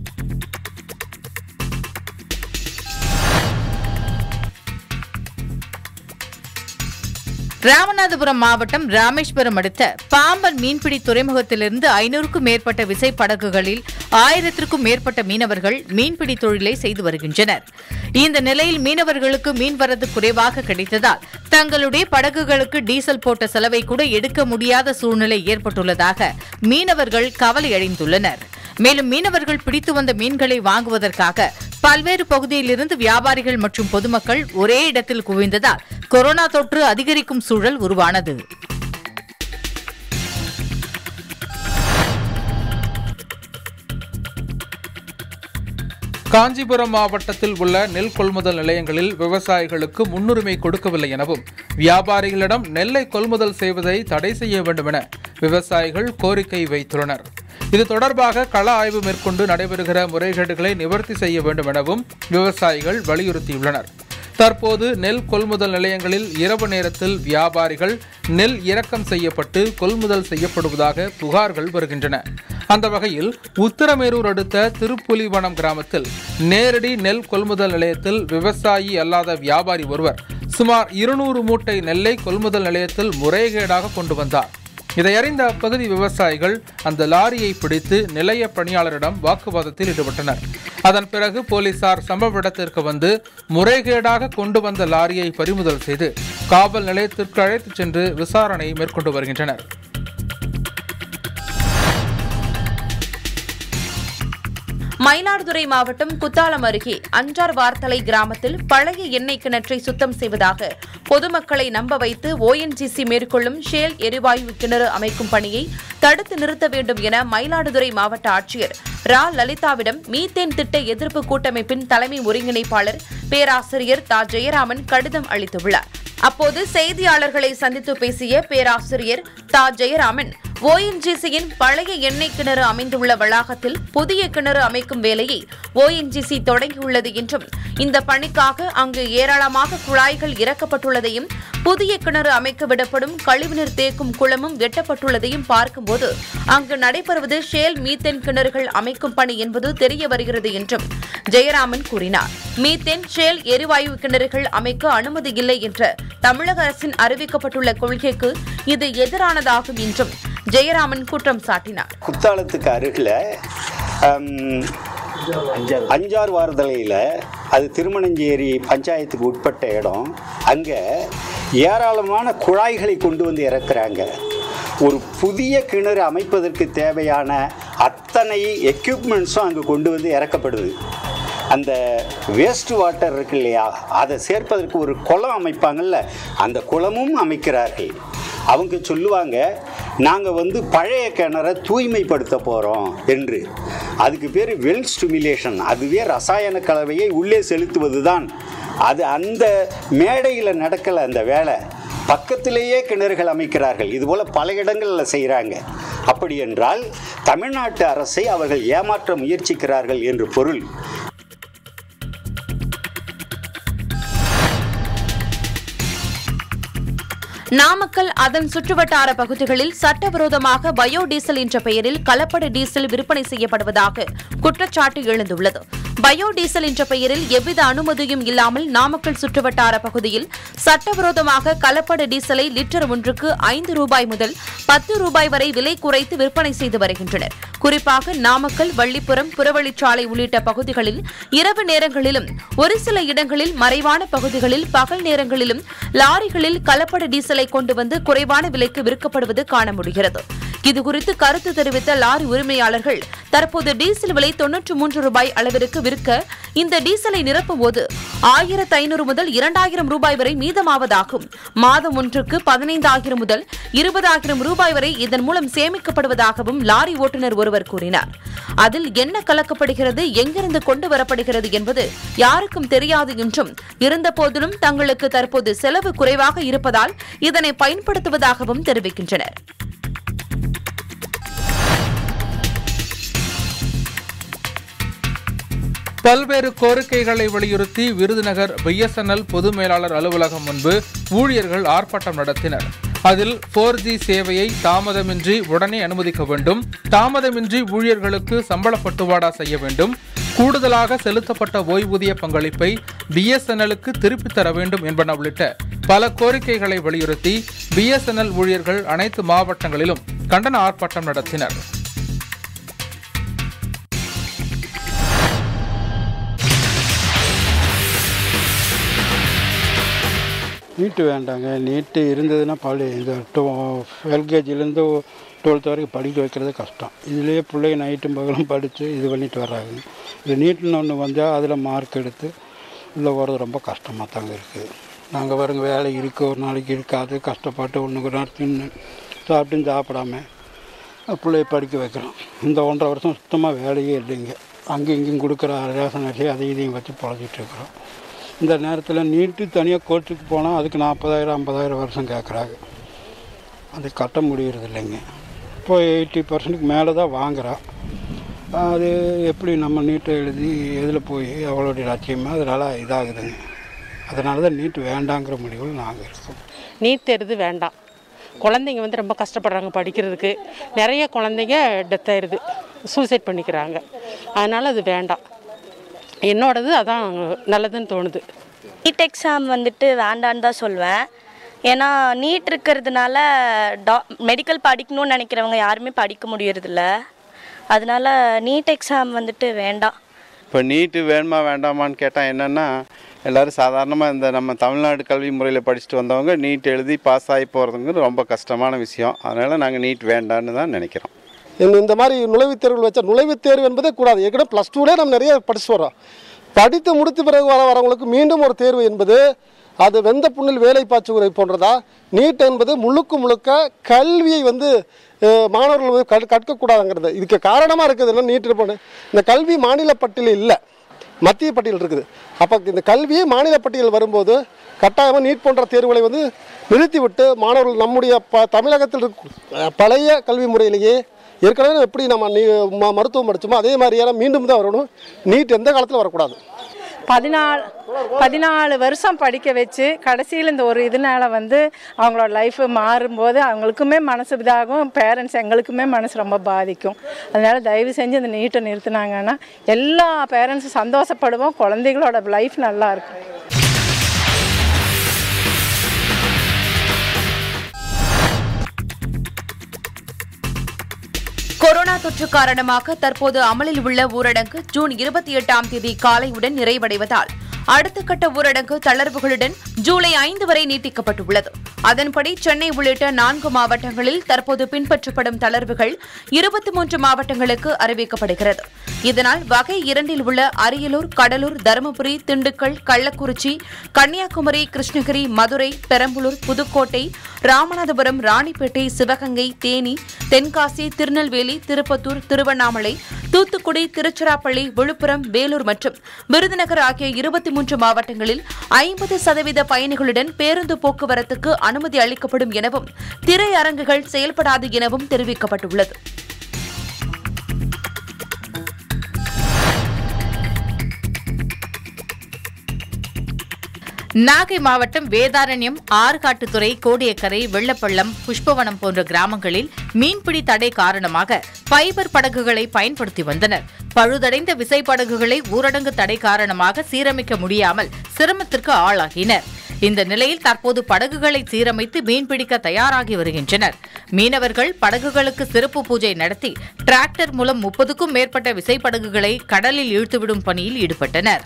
ராமநாதபுரம் மாவட்டம் ராமேஸ்வரம் அடுத்த பாம்பன் மீன்பிடி துறைமுகத்திலிருந்து ஐநூறுக்கும் மேற்பட்ட விசைப்படகுகளில் ஆயிரத்திற்கும் மேற்பட்ட மீனவர்கள் மீன்பிடி தொழிலை செய்து வருகின்றனர் இந்த நிலையில் மீனவர்களுக்கு மீன்வரத்து குறைவாக கிடைத்ததால் தங்களுடைய படகுகளுக்கு டீசல் போட்ட செலவை கூட எடுக்க முடியாத சூழ்நிலை ஏற்பட்டுள்ளதாக மீனவர்கள் கவலையடைந்துள்ளனர் மேலும் மீனவர்கள் பிடித்து வந்த மீன்களை வாங்குவதற்காக பல்வேறு பகுதியிலிருந்து வியாபாரிகள் மற்றும் பொதுமக்கள் ஒரே இடத்தில் குவிந்ததால் கொரோனா தொற்று அதிகரிக்கும் சூழல் உருவானது காஞ்சிபுரம் மாவட்டத்தில் உள்ள நெல் கொள்முதல் நிலையங்களில் விவசாயிகளுக்கு முன்னுரிமை கொடுக்கவில்லை எனவும் வியாபாரிகளிடம் நெல்லை கொள்முதல் செய்வதை தடை செய்ய வேண்டும் என விவசாயிகள் கோரிக்கை வைத்துள்ளனர் இது தொடர்பாக கள ஆய்வு மேற்கொண்டு நடைபெறுகிற முறைகேடுகளை நிவர்த்தி செய்ய வேண்டும் எனவும் விவசாயிகள் வலியுறுத்தியுள்ளனர் தற்போது நெல் கொள்முதல் நிலையங்களில் இரவு நேரத்தில் வியாபாரிகள் நெல் இறக்கம் செய்யப்பட்டு கொள்முதல் செய்யப்படுவதாக புகார்கள் வருகின்றன அந்த வகையில் உத்தரமேரூர் அடுத்த திருப்புலிவனம் கிராமத்தில் நேரடி நெல் கொள்முதல் நிலையத்தில் விவசாயி அல்லாத வியாபாரி ஒருவர் சுமார் இருநூறு மூட்டை நெல்லை கொள்முதல் நிலையத்தில் முறைகேடாக கொண்டு வந்தார் இதை அறிந்த அப்பகுதி விவசாயிகள் அந்த லாரியை பிடித்து நிலைய பணியாளரிடம் வாக்குவாதத்தில் ஈடுபட்டனர் அதன் பிறகு போலீசார் சம்பவ இடத்திற்கு வந்து முறைகேடாக கொண்டு வந்த லாரியை பறிமுதல் செய்து காவல் நிலையத்திற்கு அழைத்துச் சென்று விசாரணை மேற்கொண்டு வருகின்றனர் மயிலாடுதுறை மாவட்டம் குத்தாலம் அருகே அஞ்சார் வார்த்தலை கிராமத்தில் பழைய எண்ணெய் கிணற்றை சுத்தம் செய்வதாக பொதுமக்களை நம்ப வைத்து ஓஎன்ஜிசி மேற்கொள்ளும் ஷேல் எரிவாயு கிணறு அமைக்கும் பணியை தடுத்து நிறுத்த வேண்டும் என மயிலாடுதுறை மாவட்ட ஆட்சியர் ரா லலிதாவிடம் மீத்தேன் திட்ட எதிர்ப்பு கூட்டமைப்பின் தலைமை ஒருங்கிணைப்பாளர் பேராசிரியர் தா ஜெயராமன் கடிதம் அளித்துள்ளார் அப்போது செய்தியாளர்களை சந்தித்து பேசிய பேராசிரியர் தா ஜெயராமன் ஓஎன்ஜிசியின் பழைய எண்ணெய் கிணறு அமைந்துள்ள வளாகத்தில் புதிய கிணறு அமைக்கும் வேலையை ஓஎன்ஜிசி தொடங்கியுள்ளது என்றும் இந்த பணிக்காக அங்கு ஏராளமாக குழாய்கள் இறக்கப்பட்டுள்ளதையும் புதிய கிணறு அமைக்க விடப்படும் கழிவுநீர் தேக்கும் குளமும் வெட்டப்பட்டுள்ளதையும் பார்க்கும்போது அங்கு நடைபெறுவது ஷேல் மீத்தேன் கிணறுகள் அமைக்கும் பணி என்பது தெரிய வருகிறது என்றும் ஜெயராமன் கூறினார் மீத்தேன் ஷேல் எரிவாயு கிணறுகள் அமைக்க அனுமதி இல்லை என்ற தமிழக அரசின் அறிவிக்கப்பட்டுள்ள கொள்கைக்கு இது எதிரானதாகும் என்றும் ஜெயராமன் குற்றம் சாட்டினார் குத்தாலத்துக்கு அருகில் அஞ்சார் வாரதலையில் அது திருமணஞ்சேரி பஞ்சாயத்துக்கு உட்பட்ட இடம் அங்கே ஏராளமான குழாய்களை கொண்டு வந்து இறக்குறாங்க ஒரு புதிய கிணறு அமைப்பதற்கு தேவையான அத்தனை எக்யூப்மெண்ட்ஸும் அங்கே கொண்டு வந்து இறக்கப்படுது அந்த வேஸ்ட் வாட்டர் இருக்கு இல்லையா அதை சேர்ப்பதற்கு ஒரு குளம் அமைப்பாங்கல்ல அந்த குளமும் அமைக்கிறார்கள் அவங்க சொல்லுவாங்க நாங்கள் வந்து பழைய கிணறை தூய்மைப்படுத்த போகிறோம் என்று அதுக்கு பேர் வெல் ஸ்டிமுலேஷன் அதுவே ரசாயன கலவையை உள்ளே செலுத்துவது தான் அது அந்த மேடையில் நடக்கலை அந்த வேலை பக்கத்திலேயே கிணறுகள் அமைக்கிறார்கள் இதுபோல் பல இடங்களில் செய்கிறாங்க அப்படி என்றால் தமிழ்நாட்டு அரசை அவர்கள் ஏமாற்ற முயற்சிக்கிறார்கள் என்று பொருள் நாமக்கல் அதன் சுற்றுவட்டார பகுதிகளில் சட்டவிரோதமாக பயோடீசல் என்ற பெயரில் கலப்பட டீசல் விற்பனை செய்யப்படுவதாக குற்றச்சாட்டு எழுந்துள்ளது பயோடீசல் என்ற பெயரில் எவ்வித அனுமதியும் இல்லாமல் நாமக்கல் சுற்றுவட்டார பகுதியில் சட்டவிரோதமாக கலப்பட டீசலை லிட்டர் ஒன்றுக்கு ஐந்து ரூபாய் முதல் பத்து ரூபாய் வரை விலை குறைத்து விற்பனை செய்து வருகின்றனர் குறிப்பாக நாமக்கல் வள்ளிப்புறம் புறவழிச்சாலை உள்ளிட்ட பகுதிகளில் இரவு நேரங்களிலும் ஒரு சில இடங்களில் மறைவான பகுதிகளில் பகல் நேரங்களிலும் லாரிகளில் கலப்பட டீசலை கொண்டு வந்து குறைவான விலைக்கு விற்கப்படுவது காண முடிகிறது இதுகுறித்து கருத்து தெரிவித்த லாரி உரிமையாளர்கள் தற்போது டீசல் விலை தொன்னூற்று மூன்று ரூபாய் அளவிற்கு விற்க இந்த டீசலை நிரப்பும்போது ஆயிரத்து ஐநூறு முதல் இரண்டாயிரம் ரூபாய் வரை மீதமாவதாகும் மாதம் ஒன்றுக்கு பதினைந்தாயிரம் முதல் இருபதாயிரம் ரூபாய் வரை இதன் மூலம் சேமிக்கப்படுவதாகவும் லாரி ஓட்டுநர் ஒருவர் கூறினார் அதில் என்ன கலக்கப்படுகிறது எங்கிருந்து கொண்டு வரப்படுகிறது என்பது யாருக்கும் தெரியாது என்றும் இருந்தபோதிலும் தங்களுக்கு தற்போது செலவு குறைவாக இருப்பதால் இதனை பயன்படுத்துவதாகவும் தெரிவிக்கின்றனர் பல்வேறு கோரிக்கைகளை வலியுறுத்தி விருதுநகர் பிஎஸ்என்எல் பொது மேலாளர் அலுவலகம் முன்பு ஊழியர்கள் ஆர்ப்பாட்டம் நடத்தினர் அதில் போர் ஜி சேவையை தாமதமின்றி உடனே அனுமதிக்க வேண்டும் தாமதமின்றி ஊழியர்களுக்கு சம்பள பட்டுவாடா செய்ய வேண்டும் கூடுதலாக செலுத்தப்பட்ட ஓய்வூதிய பங்களிப்பை பிஎஸ்என்எலுக்கு திருப்பித் தர வேண்டும் என்பன உள்ளிட்ட பல கோரிக்கைகளை வலியுறுத்தி பிஎஸ்என்எல் ஊழியர்கள் அனைத்து மாவட்டங்களிலும் கண்டன ஆர்ப்பாட்டம் நடத்தினர் நீட்டு வேண்டாங்க நீட்டு இருந்ததுன்னா பள்ளி இந்த டூ எல்கேஜிலேருந்து டுவெல்த் வரைக்கும் படிக்க வைக்கிறது கஷ்டம் இதுலேயே பிள்ளைங்க நைட்டும் பகலும் படித்து இது பண்ணிட்டு வர்றாங்க இது நீட்டுன்னு ஒன்று வந்தால் அதில் மார்க் எடுத்து உள்ளே போகிறது ரொம்ப கஷ்டமாக தாங்க இருக்குது நாங்கள் வருங்க வேலை இருக்குது ஒரு நாளைக்கு இருக்காது கஷ்டப்பட்டு ஒன்று நேரம் தின்னு சாப்பிட்டும் சாப்பிடாம பிள்ளைய படிக்க வைக்கிறோம் இந்த ஒன்றரை வருஷம் சுத்தமாக வேலையே இல்லைங்க அங்கேயும் இங்கேயும் கொடுக்குற ரேஷன் அரிசி அதை இதையும் வச்சு பொழைச்சிட்டு இருக்கிறோம் இந்த நேரத்தில் நீட்டு தனியாக கோர்ட்டுக்கு போனால் அதுக்கு நாற்பதாயிரம் ஐம்பதாயிரம் வருஷம் கேட்குறாங்க அது கட்ட முடியறது இல்லைங்க இப்போ எயிட்டி பர்சன்ட்டுக்கு மேலே தான் வாங்குறா அது எப்படி நம்ம நீட்டை எழுதி எதில் போய் அவளுடைய லட்சியமாக அதனால் இதாகுதுங்க அதனால தான் நீட்டு வேண்டாங்கிற முடிவில் நாங்கள் இருக்கோம் நீட் தேர்வு வேண்டாம் குழந்தைங்க வந்து ரொம்ப கஷ்டப்படுறாங்க படிக்கிறதுக்கு நிறைய குழந்தைங்க டெத் ஆயிடுது சூசைட் பண்ணிக்கிறாங்க அதனால் அது வேண்டாம் என்னோடது அதான் நல்லதுன்னு தோணுது நீட் எக்ஸாம் வந்துட்டு வேண்டான்னு தான் சொல்வேன் ஏன்னா நீட் இருக்கிறதுனால டா மெடிக்கல் படிக்கணும்னு நினைக்கிறவங்க யாருமே படிக்க முடியறதில்ல அதனால நீட் எக்ஸாம் வந்துட்டு வேண்டாம் இப்போ நீட்டு வேணுமா வேண்டாமான்னு கேட்டால் என்னென்னா எல்லோரும் சாதாரணமாக இந்த நம்ம தமிழ்நாடு கல்வி முறையில் படிச்சுட்டு வந்தவங்க நீட் எழுதி பாஸ் ஆகி போகிறதுங்கிறது ரொம்ப கஷ்டமான விஷயம் அதனால் நாங்கள் நீட் வேண்டான்னு தான் நினைக்கிறோம் இந்த இந்த மாதிரி நுழைவுத் தேர்வுகள் வச்சா நுழைவுத் தேர்வு என்பதே கூடாது ஏற்கனவே ப்ளஸ் டூலே நம்ம நிறைய படிச்சு வரோம் படித்து முடித்த பிறகு வர வரவங்களுக்கு மீண்டும் ஒரு தேர்வு என்பது அது வெந்த புண்ணில் வேலை பாய்ச்சுவதை போன்றதா நீட் என்பது முழுக்க முழுக்க கல்வியை வந்து அஹ், மாணவர்கள் வந்து கற் கற்கக்கூடாதுங்கிறது இதுக்கு காரணமாக இருக்குது என்ன நீட் இருப்பது இந்த கல்வி மாநில பட்டியலில் இல்லை மத்திய பட்டியல் இருக்குது அப்போ இந்த கல்வியே மாநில பட்டியல் வரும்போது கட்டாயமாக நீட் போன்ற தேர்வுகளை வந்து நிறுத்திவிட்டு மாணவர்கள் நம்முடைய ப தமிழகத்தில் இருக்க பழைய கல்வி முறையிலேயே ஏற்கனவே எப்படி நம்ம நீ ம- மருத்துவம் படித்தோமோ அதே மாதிரியான மீண்டும் தான் வரணும் நீட் எந்த காலத்தில் வரக்கூடாது பதினாலு பதினாலு வருஷம் படிக்க வச்சு கடைசியில் இந்த ஒரு இதனால வந்து அவங்களோட லைஃப் மாறும்போது அவங்களுக்குமே மனசு இதாகும் பேரண்ட்ஸ் எங்களுக்குமே மனசு ரொம்ப பாதிக்கும் அதனால தயவு செஞ்சு இந்த நீட்டை நிறுத்துனாங்கன்னா எல்லா பேரண்ட்ஸும் சந்தோஷப்படுவோம் குழந்தைகளோட லைஃப் நல்லா இருக்கும் கொரோனா தொற்று காரணமாக தற்போது அமலில் உள்ள ஊரடங்கு ஜூன் இருபத்தி எட்டாம் தேதி காலையுடன் நிறைவடைவதால் அடுத்த கட்ட ஊரடங்கு தளர்வுகளுடன் ஜூலை ஐந்து வரை நீட்டிக்கப்பட்டுள்ளது அதன்படி சென்னை உள்ளிட்ட நான்கு மாவட்டங்களில் தற்போது பின்பற்றப்படும் தளர்வுகள் இருபத்தி மூன்று மாவட்டங்களுக்கு அறிவிக்கப்படுகிறது இதனால் வகை இரண்டில் உள்ள அரியலூர் கடலூர் தருமபுரி திண்டுக்கல் கள்ளக்குறிச்சி கன்னியாகுமரி கிருஷ்ணகிரி மதுரை பெரம்பலூர் புதுக்கோட்டை ராமநாதபுரம் ராணிப்பேட்டை சிவகங்கை தேனி தென்காசி திருநெல்வேலி திருப்பத்தூர் திருவண்ணாமலை தூத்துக்குடி திருச்சிராப்பள்ளி விழுப்புரம் வேலூர் மற்றும் விருதுநகர் ஆகிய இருபத்தி மூன்று மாவட்டங்களில் ஐம்பது சதவீத பயணிகளுடன் பேருந்து போக்குவரத்துக்கு அனுமதி அளிக்கப்படும் எனவும் திரையரங்குகள் செயல்படாது எனவும் தெரிவிக்கப்பட்டுள்ளது நாகை மாவட்டம் வேதாரண்யம் ஆறுகாட்டுத்துறை கோடியக்கரை வெள்ளப்பள்ளம் புஷ்பவனம் போன்ற கிராமங்களில் மீன்பிடி தடை காரணமாக ஃபைபர் படகுகளை பயன்படுத்தி வந்தனர் பழுதடைந்த விசைப்படகுகளை ஊரடங்கு தடை காரணமாக சீரமைக்க முடியாமல் சிரமத்திற்கு ஆளாகினர் இந்த நிலையில் தற்போது படகுகளை சீரமைத்து மீன்பிடிக்க தயாராகி வருகின்றனர் மீனவர்கள் படகுகளுக்கு சிறப்பு பூஜை நடத்தி டிராக்டர் மூலம் முப்பதுக்கும் மேற்பட்ட விசைப்படகுகளை கடலில் இழுத்துவிடும் பணியில் ஈடுபட்டனர்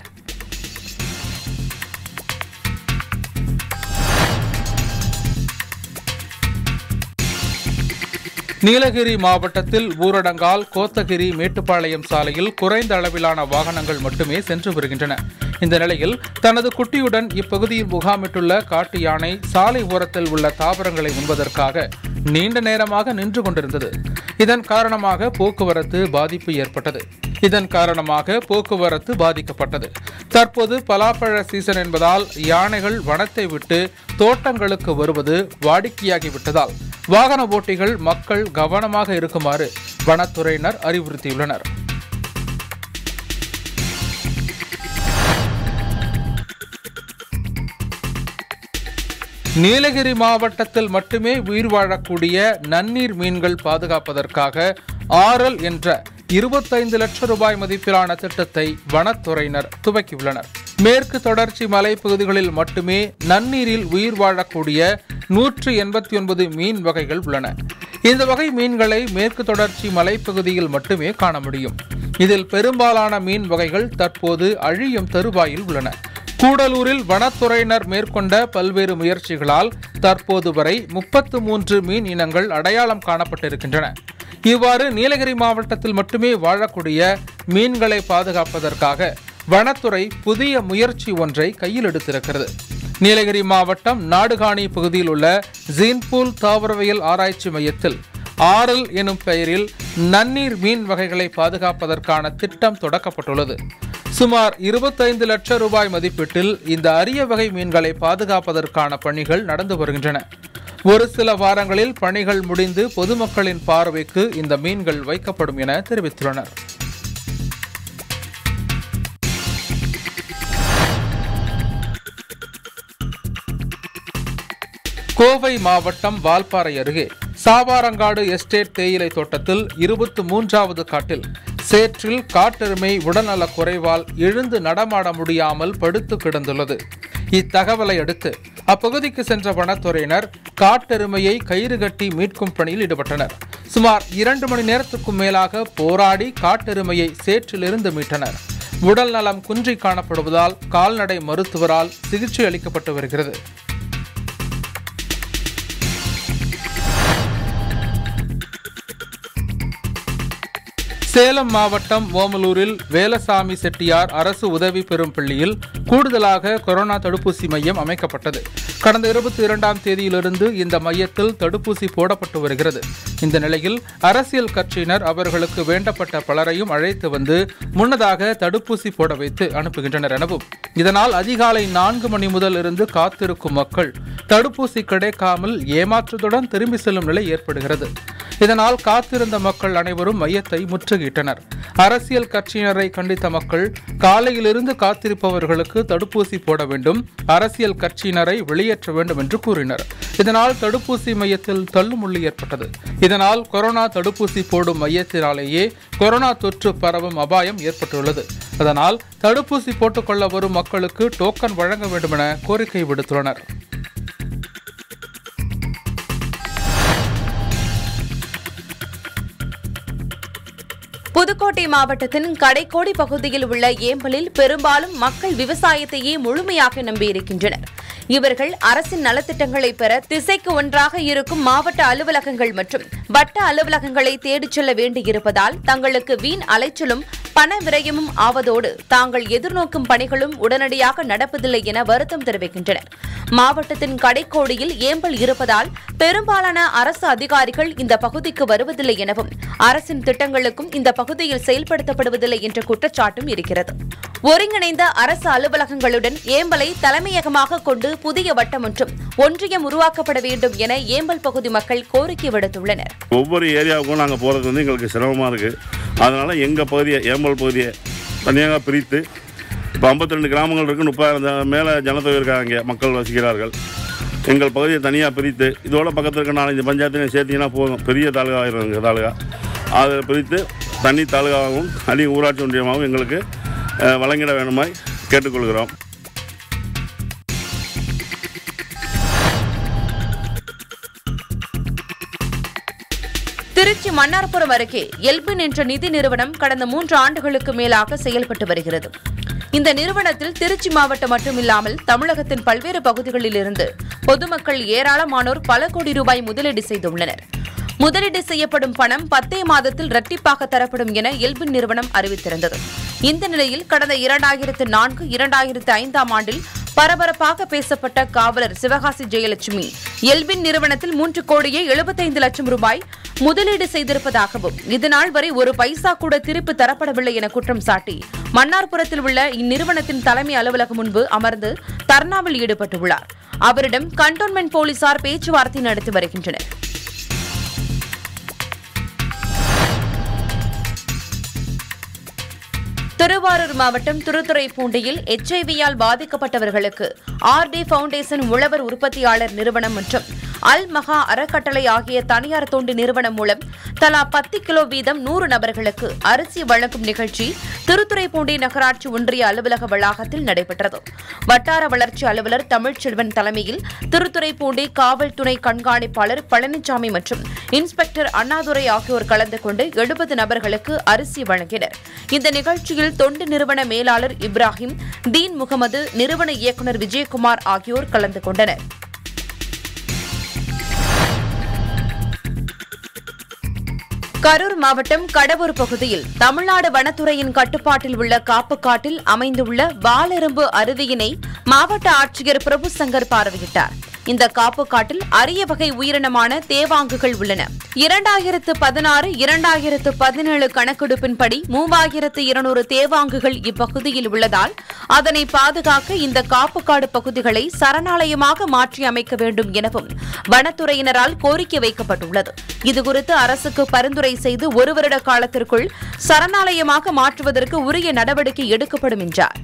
நீலகிரி மாவட்டத்தில் ஊரடங்கால் கோத்தகிரி மேட்டுப்பாளையம் சாலையில் குறைந்த அளவிலான வாகனங்கள் மட்டுமே சென்று வருகின்றன இந்த நிலையில் தனது குட்டியுடன் இப்பகுதியில் முகாமிட்டுள்ள காட்டு யானை சாலை ஓரத்தில் உள்ள தாவரங்களை உண்பதற்காக நீண்ட நேரமாக நின்று கொண்டிருந்தது இதன் காரணமாக போக்குவரத்து பாதிப்பு ஏற்பட்டது இதன் காரணமாக போக்குவரத்து பாதிக்கப்பட்டது தற்போது பலாப்பழ சீசன் என்பதால் யானைகள் வனத்தை விட்டு தோட்டங்களுக்கு வருவது வாடிக்கையாகிவிட்டதால் வாகன ஓட்டிகள் மக்கள் கவனமாக இருக்குமாறு வனத்துறையினர் அறிவுறுத்தியுள்ளனர் நீலகிரி மாவட்டத்தில் மட்டுமே உயிர் வாழக்கூடிய நன்னீர் மீன்கள் பாதுகாப்பதற்காக ஆரல் என்ற இருபத்தைந்து லட்சம் ரூபாய் மதிப்பிலான திட்டத்தை வனத்துறையினர் துவக்கியுள்ளனர் மேற்கு தொடர்ச்சி மலைப்பகுதிகளில் மட்டுமே நன்னீரில் உயிர் வாழக்கூடிய நூற்று எண்பத்தி ஒன்பது மீன் வகைகள் உள்ளன இந்த வகை மீன்களை மேற்கு தொடர்ச்சி மலைப்பகுதியில் மட்டுமே காண முடியும் இதில் பெரும்பாலான மீன் வகைகள் தற்போது அழியும் தருவாயில் உள்ளன கூடலூரில் வனத்துறையினர் மேற்கொண்ட பல்வேறு முயற்சிகளால் தற்போது வரை முப்பத்து மூன்று மீன் இனங்கள் அடையாளம் காணப்பட்டிருக்கின்றன இவ்வாறு நீலகிரி மாவட்டத்தில் மட்டுமே வாழக்கூடிய மீன்களை பாதுகாப்பதற்காக வனத்துறை புதிய முயற்சி ஒன்றை கையில் எடுத்திருக்கிறது நீலகிரி மாவட்டம் நாடுகாணி பகுதியில் உள்ள ஜீன்பூல் தாவரவியல் ஆராய்ச்சி மையத்தில் ஆரல் எனும் பெயரில் நன்னீர் மீன் வகைகளை பாதுகாப்பதற்கான திட்டம் தொடக்கப்பட்டுள்ளது சுமார் இருபத்தைந்து லட்சம் ரூபாய் மதிப்பீட்டில் இந்த அரிய வகை மீன்களை பாதுகாப்பதற்கான பணிகள் நடந்து வருகின்றன ஒரு சில வாரங்களில் பணிகள் முடிந்து பொதுமக்களின் பார்வைக்கு இந்த மீன்கள் வைக்கப்படும் என தெரிவித்துள்ளனர் கோவை மாவட்டம் வால்பாறை அருகே சாவாரங்காடு எஸ்டேட் தேயிலை தோட்டத்தில் இருபத்து மூன்றாவது காட்டில் சேற்றில் காட்டெருமை உடல்நலக் குறைவால் எழுந்து நடமாட முடியாமல் படுத்து கிடந்துள்ளது இத்தகவலை அடுத்து அப்பகுதிக்கு சென்ற வனத்துறையினர் காட்டெருமையை கயிறு கட்டி மீட்கும் பணியில் ஈடுபட்டனர் சுமார் இரண்டு மணி நேரத்துக்கும் மேலாக போராடி காட்டெருமையை சேற்றிலிருந்து மீட்டனர் உடல் நலம் குன்றி காணப்படுவதால் கால்நடை மருத்துவரால் சிகிச்சை அளிக்கப்பட்டு வருகிறது சேலம் மாவட்டம் ஓமலூரில் வேலசாமி செட்டியார் அரசு உதவி பெறும் பள்ளியில் கூடுதலாக கொரோனா தடுப்பூசி மையம் அமைக்கப்பட்டது கடந்த இருபத்தி இரண்டாம் தேதியிலிருந்து இந்த மையத்தில் தடுப்பூசி போடப்பட்டு வருகிறது இந்த நிலையில் அரசியல் கட்சியினர் அவர்களுக்கு வேண்டப்பட்ட பலரையும் அழைத்து வந்து முன்னதாக தடுப்பூசி போட வைத்து அனுப்புகின்றனர் எனவும் இதனால் அதிகாலை நான்கு மணி முதல் இருந்து காத்திருக்கும் மக்கள் தடுப்பூசி கிடைக்காமல் ஏமாற்றத்துடன் திரும்பி செல்லும் நிலை ஏற்படுகிறது இதனால் காத்திருந்த மக்கள் அனைவரும் மையத்தை முற்றுகையிட்டனர் அரசியல் கட்சியினரை கண்டித்த மக்கள் காலையிலிருந்து காத்திருப்பவர்களுக்கு தடுப்பூசி போட வேண்டும் அரசியல் கட்சியினரை வெளியேற்ற வேண்டும் என்று கூறினர் இதனால் தடுப்பூசி மையத்தில் தள்ளுமுள்ளு ஏற்பட்டது இதனால் கொரோனா தடுப்பூசி போடும் மையத்தினாலேயே கொரோனா தொற்று பரவும் அபாயம் ஏற்பட்டுள்ளது அதனால் தடுப்பூசி போட்டுக்கொள்ள வரும் மக்களுக்கு டோக்கன் வழங்க வேண்டும் என கோரிக்கை விடுத்துள்ளனர் புதுக்கோட்டை மாவட்டத்தின் கடைக்கோடி பகுதியில் உள்ள ஏம்பலில் பெரும்பாலும் மக்கள் விவசாயத்தையே முழுமையாக நம்பியிருக்கின்றனர் இவர்கள் அரசின் நலத்திட்டங்களை பெற திசைக்கு ஒன்றாக இருக்கும் மாவட்ட அலுவலகங்கள் மற்றும் வட்ட அலுவலகங்களை தேடிச் செல்ல வேண்டியிருப்பதால் தங்களுக்கு வீண் அலைச்சலும் பண விரயமும் ஆவதோடு தாங்கள் எதிர்நோக்கும் பணிகளும் உடனடியாக நடப்பதில்லை என வருத்தம் தெரிவிக்கின்றனர் மாவட்டத்தின் கடைக்கோடியில் ஏம்பல் இருப்பதால் பெரும்பாலான அரசு அதிகாரிகள் இந்த பகுதிக்கு வருவதில்லை எனவும் அரசின் திட்டங்களுக்கும் இந்த பகுதியில் செயல்படுத்தப்படுவதில்லை என்ற குற்றச்சாட்டும் இருக்கிறது ஒருங்கிணைந்த அரசு அலுவலகங்களுடன் ஏம்பலை தலைமையகமாக கொண்டு புதிய வட்டம் ஒன்றும் ஒன்றியம் உருவாக்கப்பட வேண்டும் என ஏம்பல் பகுதி மக்கள் கோரிக்கை விடுத்துள்ளனர் ஒவ்வொரு ஏரியாவுக்கும் நாங்கள் போகிறதுக்கு வந்து எங்களுக்கு சிரமமாக இருக்குது அதனால் எங்கள் பகுதியை ஏம்பல் பகுதியை தனியாக பிரித்து இப்போ 52 கிராமங்கள் இருக்குது முப்பதாயிரம் மேலே ஜனத்தொகை இருக்காங்க இங்கே மக்கள் வசிக்கிறார்கள் எங்கள் பகுதியை தனியாக பிரித்து இதோட பக்கத்தில் இருக்க நாலஞ்சு பஞ்சாயத்தையும் சேர்த்தீங்கன்னா போதும் பெரிய தாலுகா ஆயிரும் எங்கள் தாலுகா அதை பிரித்து தனி தாலுகாவும் தனி ஊராட்சி ஒன்றியமாகவும் எங்களுக்கு அஹ், வழங்கிட வேணுமாய் கேட்டுக்கொள்கிறோம் திருச்சி மன்னார்புரம் அருகே எல்பின் என்ற நிதி நிறுவனம் கடந்த மூன்று ஆண்டுகளுக்கு மேலாக செயல்பட்டு வருகிறது இந்த நிறுவனத்தில் திருச்சி மாவட்டம் மட்டுமில்லாமல் தமிழகத்தின் பல்வேறு பகுதிகளில் இருந்து பொதுமக்கள் ஏராளமானோர் பல கோடி ரூபாய் முதலீடு செய்துள்ளனர் முதலீடு செய்யப்படும் பணம் பத்தே மாதத்தில் இரட்டிப்பாக தரப்படும் என எல்பின் நிறுவனம் அறிவித்திருந்தது இந்த நிலையில் கடந்த இரண்டாயிரத்து நான்கு இரண்டாயிரத்து ஐந்தாம் ஆண்டில் பரபரப்பாக பேசப்பட்ட காவலர் சிவகாசி ஜெயலட்சுமி எல்பின் நிறுவனத்தில் மூன்று கோடியே எழுபத்தைந்து லட்சம் ரூபாய் முதலீடு செய்திருப்பதாகவும் இதுநாள் வரை ஒரு பைசா கூட திருப்பி தரப்படவில்லை என குற்றம் சாட்டி மன்னார்புரத்தில் உள்ள இந்நிறுவனத்தின் தலைமை அலுவலகம் முன்பு அமர்ந்து தர்ணாவில் ஈடுபட்டுள்ளார் அவரிடம் கண்டோன்மெண்ட் போலீசார் பேச்சுவார்த்தை நடத்தி வருகின்றனர் திருவாரூர் மாவட்டம் திருத்துறைப்பூண்டியில் எச்ஐவியால் பாதிக்கப்பட்டவர்களுக்கு ஆர்டி ஃபவுண்டேஷன் உழவர் உற்பத்தியாளர் நிறுவனம் மற்றும் அல் மகா அறக்கட்டளை ஆகிய தனியார் தொண்டு நிறுவனம் மூலம் தலா பத்து கிலோ வீதம் நூறு நபர்களுக்கு அரிசி வழங்கும் நிகழ்ச்சி திருத்துறைப்பூண்டி நகராட்சி ஒன்றிய அலுவலக வளாகத்தில் நடைபெற்றது வட்டார வளர்ச்சி அலுவலர் தமிழ்ச்செல்வன் தலைமையில் திருத்துறைப்பூண்டி காவல் துணை கண்காணிப்பாளர் பழனிசாமி மற்றும் இன்ஸ்பெக்டர் அண்ணாதுரை ஆகியோர் கலந்து கொண்டு எழுபது நபர்களுக்கு அரிசி வழங்கினர் இந்த நிகழ்ச்சியில் தொண்டு நிறுவன மேலாளர் இப்ராஹிம் தீன் முகமது நிறுவன இயக்குநர் விஜயகுமார் ஆகியோர் கலந்து கொண்டனர் கரூர் மாவட்டம் கடவூர் பகுதியில் தமிழ்நாடு வனத்துறையின் கட்டுப்பாட்டில் உள்ள காப்புக்காட்டில் அமைந்துள்ள வாலெரும்பு அருவியினை மாவட்ட ஆட்சியர் பிரபு சங்கர் பார்வையிட்டார் இந்த காப்புக்காட்டில் அரிய வகை உயிரினமான தேவாங்குகள் உள்ளன இரண்டாயிரத்து பதினாறு இரண்டாயிரத்து பதினேழு கணக்கெடுப்பின்படி மூவாயிரத்து இருநூறு தேவாங்குகள் இப்பகுதியில் உள்ளதால் அதனை பாதுகாக்க இந்த காப்புக்காடு பகுதிகளை சரணாலயமாக மாற்றி அமைக்க வேண்டும் எனவும் வனத்துறையினரால் கோரிக்கை வைக்கப்பட்டுள்ளது இதுகுறித்து அரசுக்கு பரிந்துரை செய்து ஒரு வருட காலத்திற்குள் சரணாலயமாக மாற்றுவதற்கு உரிய நடவடிக்கை எடுக்கப்படும் என்றார்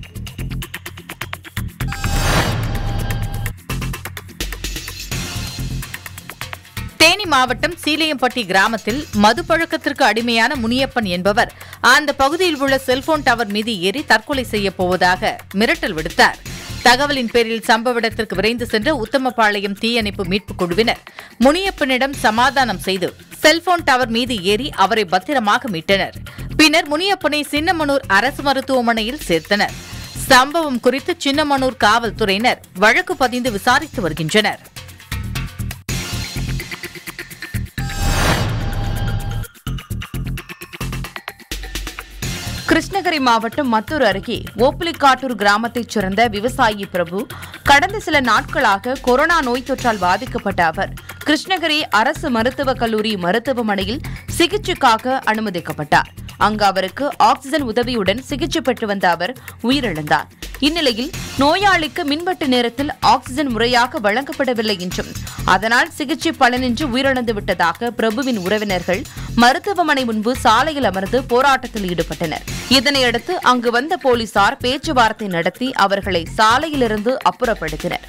தேனி மாவட்டம் சீலையம்பட்டி கிராமத்தில் மது பழக்கத்திற்கு அடிமையான முனியப்பன் என்பவர் அந்த பகுதியில் உள்ள செல்போன் டவர் மீது ஏறி தற்கொலை செய்யப் போவதாக மிரட்டல் விடுத்தார் தகவலின் பேரில் சம்பவ இடத்திற்கு விரைந்து சென்ற உத்தமபாளையம் தீயணைப்பு மீட்புக் குழுவினர் முனியப்பனிடம் சமாதானம் செய்து செல்போன் டவர் மீது ஏறி அவரை பத்திரமாக மீட்டனர் பின்னர் முனியப்பனை சின்னமனூர் அரசு மருத்துவமனையில் சேர்த்தனர் சம்பவம் குறித்து சின்னமனூர் காவல்துறையினர் வழக்கு பதிந்து விசாரித்து வருகின்றனர் கிருஷ்ணகிரி மாவட்டம் மத்தூர் அருகே ஓப்புலிக்காட்டூர் கிராமத்தைச் சேர்ந்த விவசாயி பிரபு கடந்த சில நாட்களாக கொரோனா நோய் தொற்றால் பாதிக்கப்பட்ட அவர் கிருஷ்ணகிரி அரசு மருத்துவக் கல்லூரி மருத்துவமனையில் சிகிச்சைக்காக அனுமதிக்கப்பட்டார் அங்கு அவருக்கு ஆக்ஸிஜன் உதவியுடன் சிகிச்சை பெற்று வந்த அவர் உயிரிழந்தார் இந்நிலையில் நோயாளிக்கு மின்வெட்டு நேரத்தில் ஆக்ஸிஜன் முறையாக வழங்கப்படவில்லை என்றும் அதனால் சிகிச்சை பலனின்றி உயிரிழந்து விட்டதாக பிரபுவின் உறவினர்கள் மருத்துவமனை முன்பு சாலையில் அமர்ந்து போராட்டத்தில் ஈடுபட்டனர் இதனையடுத்து அங்கு வந்த போலீசார் பேச்சுவார்த்தை நடத்தி அவர்களை சாலையிலிருந்து அப்புறப்படுத்தினர்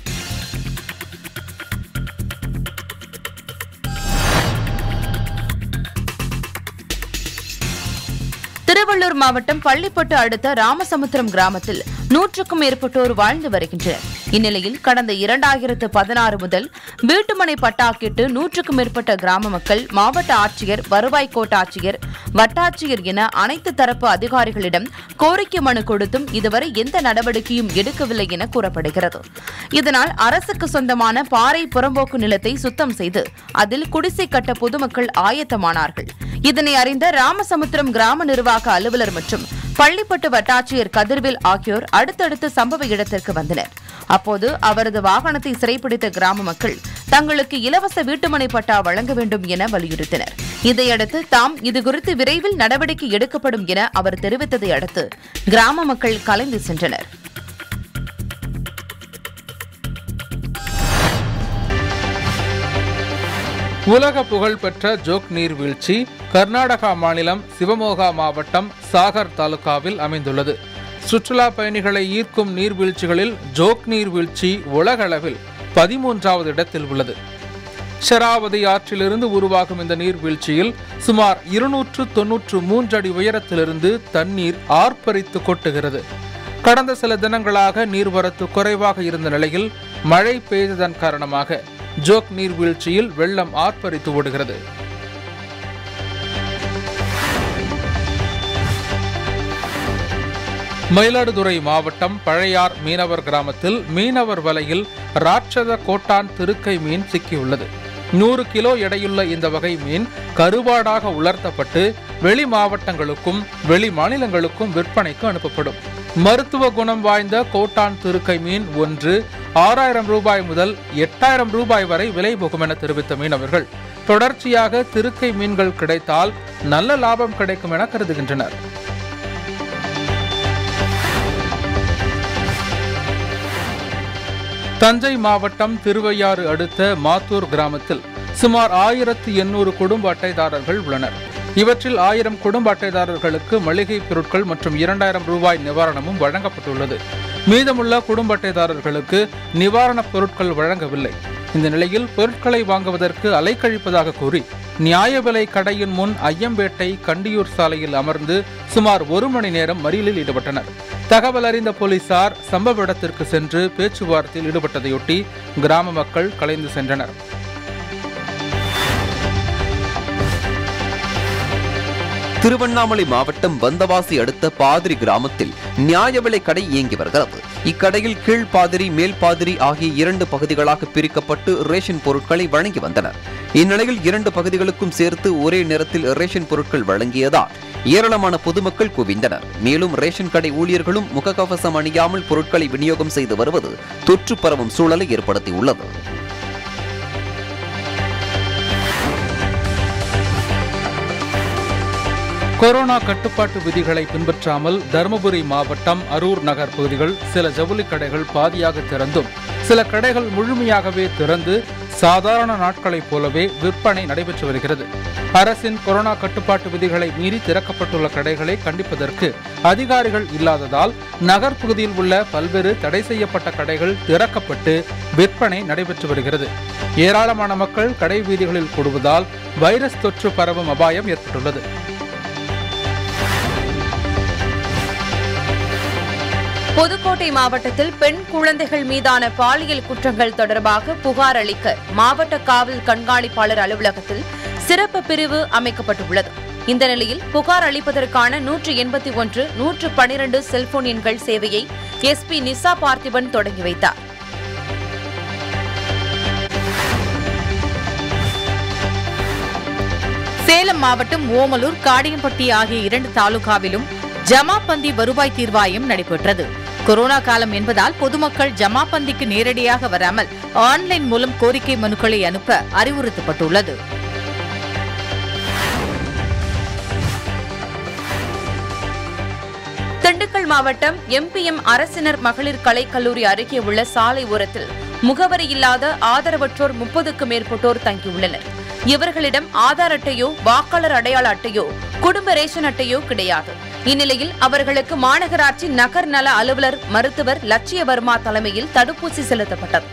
திருவள்ளூர் மாவட்டம் பள்ளிப்பட்டு அடுத்த ராமசமுத்திரம் கிராமத்தில் நூற்றுக்கும் மேற்பட்டோர் வாழ்ந்து வருகின்றனர் இந்நிலையில் கடந்த இரண்டாயிரத்து பதினாறு முதல் வீட்டுமனை பட்டா கேட்டு நூற்றுக்கும் மேற்பட்ட கிராம மக்கள் மாவட்ட ஆட்சியர் வருவாய் கோட்டாட்சியர் வட்டாட்சியர் என அனைத்து தரப்பு அதிகாரிகளிடம் கோரிக்கை மனு கொடுத்தும் இதுவரை எந்த நடவடிக்கையும் எடுக்கவில்லை என கூறப்படுகிறது இதனால் அரசுக்கு சொந்தமான பாறை புறம்போக்கு நிலத்தை சுத்தம் செய்து அதில் குடிசை கட்ட பொதுமக்கள் ஆயத்தமானார்கள் இதனை அறிந்த ராமசமுத்திரம் கிராம நிர்வாக அலுவலர் மற்றும் பள்ளிப்பட்டு வட்டாட்சியர் கதிர்வேல் ஆகியோர் அடுத்தடுத்து சம்பவ இடத்திற்கு வந்தனர் அப்போது அவரது வாகனத்தை சிறைப்பிடித்த கிராம மக்கள் தங்களுக்கு இலவச வீட்டுமனை பட்டா வழங்க வேண்டும் என வலியுறுத்தினர் இதையடுத்து தாம் இதுகுறித்து விரைவில் நடவடிக்கை எடுக்கப்படும் என அவர் தெரிவித்ததை அடுத்து கிராம மக்கள் கலைந்து சென்றனர் உலக புகழ்பெற்ற ஜோக் நீர்வீழ்ச்சி கர்நாடகா மாநிலம் சிவமோகா மாவட்டம் சாகர் தாலுகாவில் அமைந்துள்ளது சுற்றுலா பயணிகளை ஈர்க்கும் நீர்வீழ்ச்சிகளில் ஜோக் நீர்வீழ்ச்சி உலகளவில் பதிமூன்றாவது இடத்தில் உள்ளது ஷராவதி ஆற்றிலிருந்து உருவாகும் இந்த நீர்வீழ்ச்சியில் சுமார் இருநூற்று தொன்னூற்று மூன்று அடி உயரத்திலிருந்து தண்ணீர் ஆர்ப்பரித்து கொட்டுகிறது கடந்த சில தினங்களாக நீர்வரத்து குறைவாக இருந்த நிலையில் மழை பெய்ததன் காரணமாக ஜோக் நீர்வீழ்ச்சியில் வெள்ளம் ஆர்ப்பரித்து ஓடுகிறது மயிலாடுதுறை மாவட்டம் பழையார் மீனவர் கிராமத்தில் மீனவர் வலையில் ராட்சத கோட்டான் திருக்கை மீன் சிக்கியுள்ளது நூறு கிலோ எடையுள்ள இந்த வகை மீன் கருவாடாக உலர்த்தப்பட்டு வெளி மாவட்டங்களுக்கும் வெளி மாநிலங்களுக்கும் விற்பனைக்கு அனுப்பப்படும் மருத்துவ குணம் வாய்ந்த கோட்டான் திருக்கை மீன் ஒன்று ஆறாயிரம் ரூபாய் முதல் எட்டாயிரம் ரூபாய் வரை விலை போகும் என தெரிவித்த மீனவர்கள் தொடர்ச்சியாக திருக்கை மீன்கள் கிடைத்தால் நல்ல லாபம் கிடைக்கும் என கருதுகின்றனர் தஞ்சை மாவட்டம் திருவையாறு அடுத்த மாத்தூர் கிராமத்தில் சுமார் ஆயிரத்து எண்ணூறு குடும்ப அட்டைதாரர்கள் உள்ளனர் இவற்றில் ஆயிரம் குடும்ப அட்டைதாரர்களுக்கு மளிகை பொருட்கள் மற்றும் இரண்டாயிரம் ரூபாய் நிவாரணமும் வழங்கப்பட்டுள்ளது மீதமுள்ள குடும்ப அட்டைதாரர்களுக்கு நிவாரணப் பொருட்கள் வழங்கவில்லை இந்த நிலையில் பொருட்களை வாங்குவதற்கு அலைக்கழிப்பதாக கூறி நியாய விலை கடையின் முன் ஐயம்பேட்டை கண்டியூர் சாலையில் அமர்ந்து சுமார் ஒரு மணி நேரம் மறியலில் ஈடுபட்டனர் தகவல் அறிந்த போலீசார் சம்பவ இடத்திற்கு சென்று பேச்சுவார்த்தையில் ஈடுபட்டதையொட்டி கிராம மக்கள் கலைந்து சென்றனர் திருவண்ணாமலை மாவட்டம் வந்தவாசி அடுத்த பாதிரி கிராமத்தில் நியாய விலை கடை இயங்கி வருகிறது இக்கடையில் கீழ் பாதிரி மேல் பாதிரி ஆகிய இரண்டு பகுதிகளாக பிரிக்கப்பட்டு ரேஷன் பொருட்களை வழங்கி வந்தனர் இந்நிலையில் இரண்டு பகுதிகளுக்கும் சேர்த்து ஒரே நேரத்தில் ரேஷன் பொருட்கள் வழங்கியதால் ஏராளமான பொதுமக்கள் குவிந்தனர் மேலும் ரேஷன் கடை ஊழியர்களும் முகக்கவசம் அணியாமல் பொருட்களை விநியோகம் செய்து வருவது தொற்று பரவும் சூழலை ஏற்படுத்தியுள்ளது கொரோனா கட்டுப்பாட்டு விதிகளை பின்பற்றாமல் தருமபுரி மாவட்டம் அரூர் நகர் பகுதிகள் சில ஜவுளி கடைகள் பாதியாக திறந்தும் சில கடைகள் முழுமையாகவே திறந்து சாதாரண நாட்களைப் போலவே விற்பனை நடைபெற்று வருகிறது அரசின் கொரோனா கட்டுப்பாட்டு விதிகளை மீறி திறக்கப்பட்டுள்ள கடைகளை கண்டிப்பதற்கு அதிகாரிகள் இல்லாததால் நகர் பகுதியில் உள்ள பல்வேறு தடை செய்யப்பட்ட கடைகள் திறக்கப்பட்டு விற்பனை நடைபெற்று வருகிறது ஏராளமான மக்கள் கடை வீதிகளில் கூடுவதால் வைரஸ் தொற்று பரவும் அபாயம் ஏற்பட்டுள்ளது புதுக்கோட்டை மாவட்டத்தில் பெண் குழந்தைகள் மீதான பாலியல் குற்றங்கள் தொடர்பாக புகார் அளிக்க மாவட்ட காவல் கண்காணிப்பாளர் அலுவலகத்தில் சிறப்பு பிரிவு அமைக்கப்பட்டுள்ளது இந்த நிலையில் புகார் அளிப்பதற்கான நூற்று எண்பத்தி ஒன்று நூற்று பனிரெண்டு செல்போன் எண்கள் சேவையை எஸ்பி நிசா பார்த்திபன் தொடங்கி வைத்தார் சேலம் மாவட்டம் ஓமலூர் காடியம்பட்டி ஆகிய இரண்டு தாலுகாவிலும் ஜமாபந்தி வருவாய் தீர்வாயம் நடைபெற்றது கொரோனா காலம் என்பதால் பொதுமக்கள் ஜமாபந்திக்கு நேரடியாக வராமல் ஆன்லைன் மூலம் கோரிக்கை மனுக்களை அனுப்ப அறிவுறுத்தப்பட்டுள்ளது திண்டுக்கல் மாவட்டம் எம்பிஎம் அரசினர் மகளிர் கலைக்கல்லூரி அருகே உள்ள சாலை ஓரத்தில் முகவரி இல்லாத ஆதரவற்றோர் முப்பதுக்கும் மேற்பட்டோர் தங்கியுள்ளனர் இவர்களிடம் ஆதார் அட்டையோ வாக்காளர் அடையாள அட்டையோ குடும்ப ரேஷன் அட்டையோ கிடையாது இந்நிலையில் அவர்களுக்கு மாநகராட்சி நகர் நல அலுவலர் மருத்துவர் லட்சியவர்மா தலைமையில் தடுப்பூசி செலுத்தப்பட்டது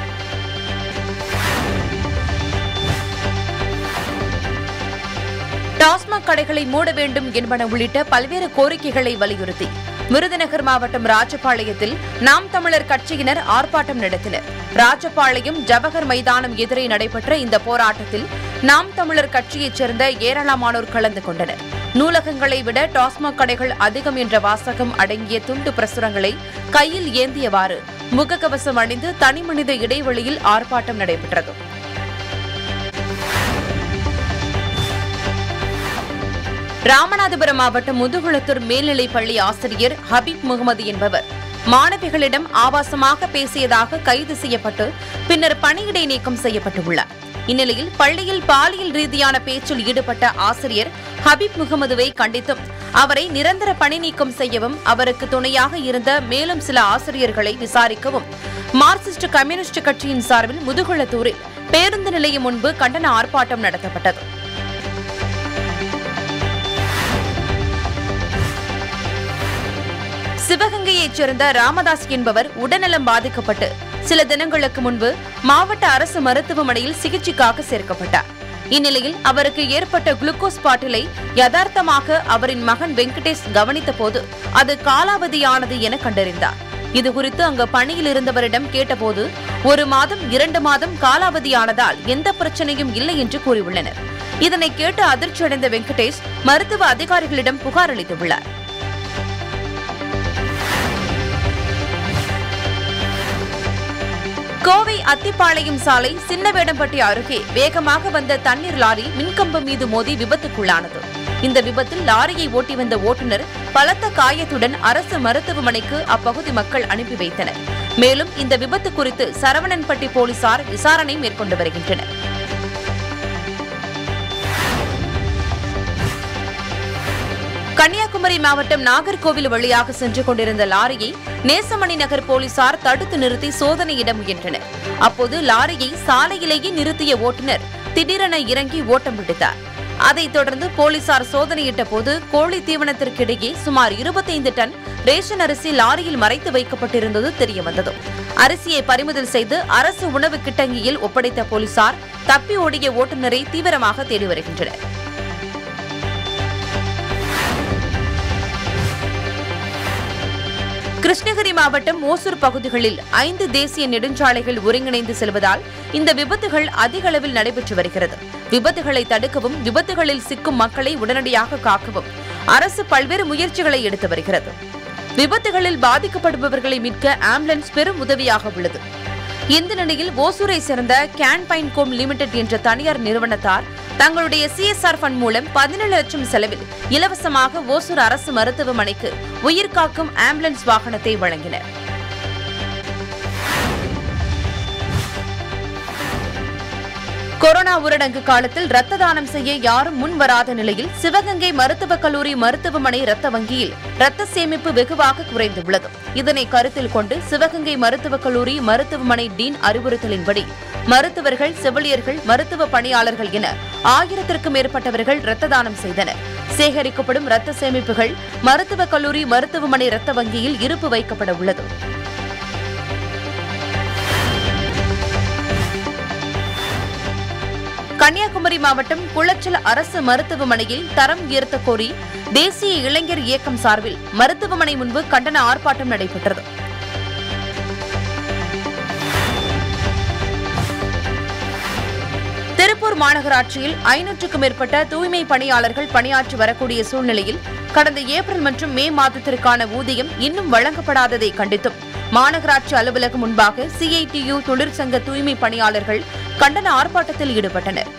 டாஸ்மாக் கடைகளை மூட வேண்டும் என்பன உள்ளிட்ட பல்வேறு கோரிக்கைகளை வலியுறுத்தி விருதுநகர் மாவட்டம் ராஜபாளையத்தில் நாம் தமிழர் கட்சியினர் ஆர்ப்பாட்டம் நடத்தினர் ராஜபாளையம் ஜவஹர் மைதானம் எதிரே நடைபெற்ற இந்த போராட்டத்தில் நாம் தமிழர் கட்சியைச் சேர்ந்த ஏராளமானோர் கலந்து கொண்டனர் நூலகங்களை விட டாஸ்மாக் கடைகள் அதிகம் என்ற வாசகம் அடங்கிய துண்டு பிரசுரங்களை கையில் ஏந்தியவாறு முகக்கவசம் அணிந்து தனிமனித இடைவெளியில் ஆர்ப்பாட்டம் நடைபெற்றது ராமநாதபுரம் மாவட்டம் முதுகுளத்தூர் மேல்நிலைப் பள்ளி ஆசிரியர் ஹபீப் முகமது என்பவர் மாணவிகளிடம் ஆபாசமாக பேசியதாக கைது செய்யப்பட்டு பின்னர் பணியிடை நீக்கம் செய்யப்பட்டுள்ளார் இந்நிலையில் பள்ளியில் பாலியல் ரீதியான பேச்சில் ஈடுபட்ட ஆசிரியர் ஹபீப் முகமதுவை கண்டித்தும் அவரை நிரந்தர பணி நீக்கம் செய்யவும் அவருக்கு துணையாக இருந்த மேலும் சில ஆசிரியர்களை விசாரிக்கவும் மார்க்சிஸ்ட் கம்யூனிஸ்ட் கட்சியின் சார்பில் முதுகுளத்தூரில் பேருந்து நிலையம் முன்பு கண்டன ஆர்ப்பாட்டம் நடத்தப்பட்டது சிவகங்கையைச் சேர்ந்த ராமதாஸ் என்பவர் உடல்நலம் பாதிக்கப்பட்டு சில தினங்களுக்கு முன்பு மாவட்ட அரசு மருத்துவமனையில் சிகிச்சைக்காக சேர்க்கப்பட்டார் இந்நிலையில் அவருக்கு ஏற்பட்ட குளுக்கோஸ் பாட்டிலை யதார்த்தமாக அவரின் மகன் வெங்கடேஷ் கவனித்த போது அது காலாவதியானது என கண்டறிந்தார் இது குறித்து அங்கு பணியில் இருந்தவரிடம் கேட்டபோது ஒரு மாதம் இரண்டு மாதம் காலாவதியானதால் எந்த பிரச்சனையும் இல்லை என்று கூறியுள்ளனர் இதனை கேட்டு அதிர்ச்சியடைந்த வெங்கடேஷ் மருத்துவ அதிகாரிகளிடம் புகார் அளித்துள்ளார் கோவை அத்திப்பாளையம் சாலை சின்னவேடம்பட்டி அருகே வேகமாக வந்த தண்ணீர் லாரி மின்கம்பம் மீது மோதி விபத்துக்குள்ளானது இந்த விபத்தில் லாரியை ஓட்டி வந்த ஓட்டுநர் பலத்த காயத்துடன் அரசு மருத்துவமனைக்கு அப்பகுதி மக்கள் அனுப்பி வைத்தனர் மேலும் இந்த விபத்து குறித்து சரவணன்பட்டி போலீசார் விசாரணை மேற்கொண்டு வருகின்றனர் கன்னியாகுமரி மாவட்டம் நாகர்கோவில் வழியாக சென்று கொண்டிருந்த லாரியை நேசமணி நகர் போலீசார் தடுத்து நிறுத்தி சோதனையிட முயன்றனர் அப்போது லாரியை சாலையிலேயே நிறுத்திய ஓட்டுநர் திடீரென இறங்கி ஓட்டம் பிடித்தார் அதைத் தொடர்ந்து போலீசார் சோதனையிட்ட போது கோழி தீவனத்திற்கிடையே சுமார் இருபத்தைந்து டன் ரேஷன் அரிசி லாரியில் மறைத்து வைக்கப்பட்டிருந்தது தெரியவந்தது அரிசியை பறிமுதல் செய்து அரசு உணவு கிட்டங்கியில் ஒப்படைத்த போலீசார் தப்பி ஓடிய ஓட்டுநரை தீவிரமாக தேடி வருகின்றனர் கிருஷ்ணகிரி மாவட்டம் ஓசூர் பகுதிகளில் ஐந்து தேசிய நெடுஞ்சாலைகள் ஒருங்கிணைந்து செல்வதால் இந்த விபத்துகள் அதிக அளவில் நடைபெற்று வருகிறது விபத்துகளை தடுக்கவும் விபத்துகளில் சிக்கும் மக்களை உடனடியாக காக்கவும் அரசு பல்வேறு முயற்சிகளை எடுத்து வருகிறது விபத்துகளில் பாதிக்கப்படுபவர்களை மீட்க ஆம்புலன்ஸ் பெரும் உதவியாக உள்ளது இந்த நிலையில் ஓசூரை சேர்ந்த கேன்பைன் கோம் லிமிடெட் என்ற தனியார் நிறுவனத்தார் தங்களுடைய சிஎஸ்ஆர் ஃபண்ட் மூலம் பதினேழு லட்சம் செலவில் இலவசமாக ஓசூர் அரசு மருத்துவமனைக்கு உயிர்காக்கும் ஆம்புலன்ஸ் வாகனத்தை வழங்கினர் கொரோனா ஊரடங்கு காலத்தில் ரத்த தானம் செய்ய யாரும் முன் வராத நிலையில் சிவகங்கை மருத்துவக் கல்லூரி மருத்துவமனை ரத்த வங்கியில் ரத்த சேமிப்பு வெகுவாக குறைந்துள்ளது இதனை கருத்தில் கொண்டு சிவகங்கை மருத்துவக் கல்லூரி மருத்துவமனை டீன் அறிவுறுத்தலின்படி மருத்துவர்கள் செவிலியர்கள் மருத்துவ பணியாளர்கள் என ஆயிரத்திற்கும் மேற்பட்டவர்கள் ரத்த தானம் செய்தனர் சேகரிக்கப்படும் ரத்த சேமிப்புகள் மருத்துவக் கல்லூரி மருத்துவமனை ரத்த வங்கியில் இருப்பு வைக்கப்பட உள்ளது கன்னியாகுமரி மாவட்டம் குளச்சல் அரசு மருத்துவமனையில் தரம் உயர்த்த கோரி தேசிய இளைஞர் இயக்கம் சார்பில் மருத்துவமனை முன்பு கண்டன ஆர்ப்பாட்டம் நடைபெற்றது திருப்பூர் மாநகராட்சியில் ஐநூற்றுக்கும் மேற்பட்ட தூய்மை பணியாளர்கள் பணியாற்றி வரக்கூடிய சூழ்நிலையில் கடந்த ஏப்ரல் மற்றும் மே மாதத்திற்கான ஊதியம் இன்னும் வழங்கப்படாததை கண்டித்தும் மாநகராட்சி அலுவலகம் முன்பாக சிஐடியு தொழிற்சங்க தூய்மை பணியாளர்கள் கண்டன ஆர்ப்பாட்டத்தில் ஈடுபட்டனர்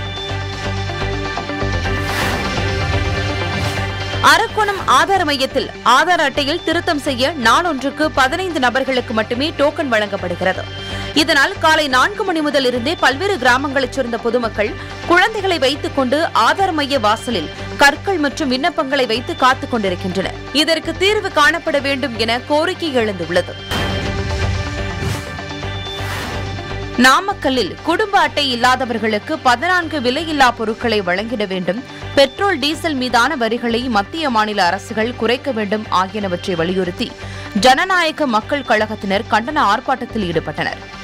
அரக்கோணம் ஆதார மையத்தில் ஆதார் அட்டையில் திருத்தம் செய்ய நாளொன்றுக்கு பதினைந்து நபர்களுக்கு மட்டுமே டோக்கன் வழங்கப்படுகிறது இதனால் காலை நான்கு மணி முதல் இருந்தே பல்வேறு கிராமங்களைச் சேர்ந்த பொதுமக்கள் குழந்தைகளை வைத்துக் கொண்டு ஆதார் மைய வாசலில் கற்கள் மற்றும் விண்ணப்பங்களை வைத்து காத்துக் கொண்டிருக்கின்றனர் இதற்கு தீர்வு காணப்பட வேண்டும் என கோரிக்கை எழுந்துள்ளது நாமக்கல்லில் குடும்ப அட்டை இல்லாதவர்களுக்கு பதினான்கு விலையில்லா பொருட்களை வழங்கிட வேண்டும் பெட்ரோல் டீசல் மீதான வரிகளை மத்திய மாநில அரசுகள் குறைக்க வேண்டும் ஆகியனவற்றை வலியுறுத்தி ஜனநாயக மக்கள் கழகத்தினர் கண்டன ஆர்ப்பாட்டத்தில் ஈடுபட்டனர்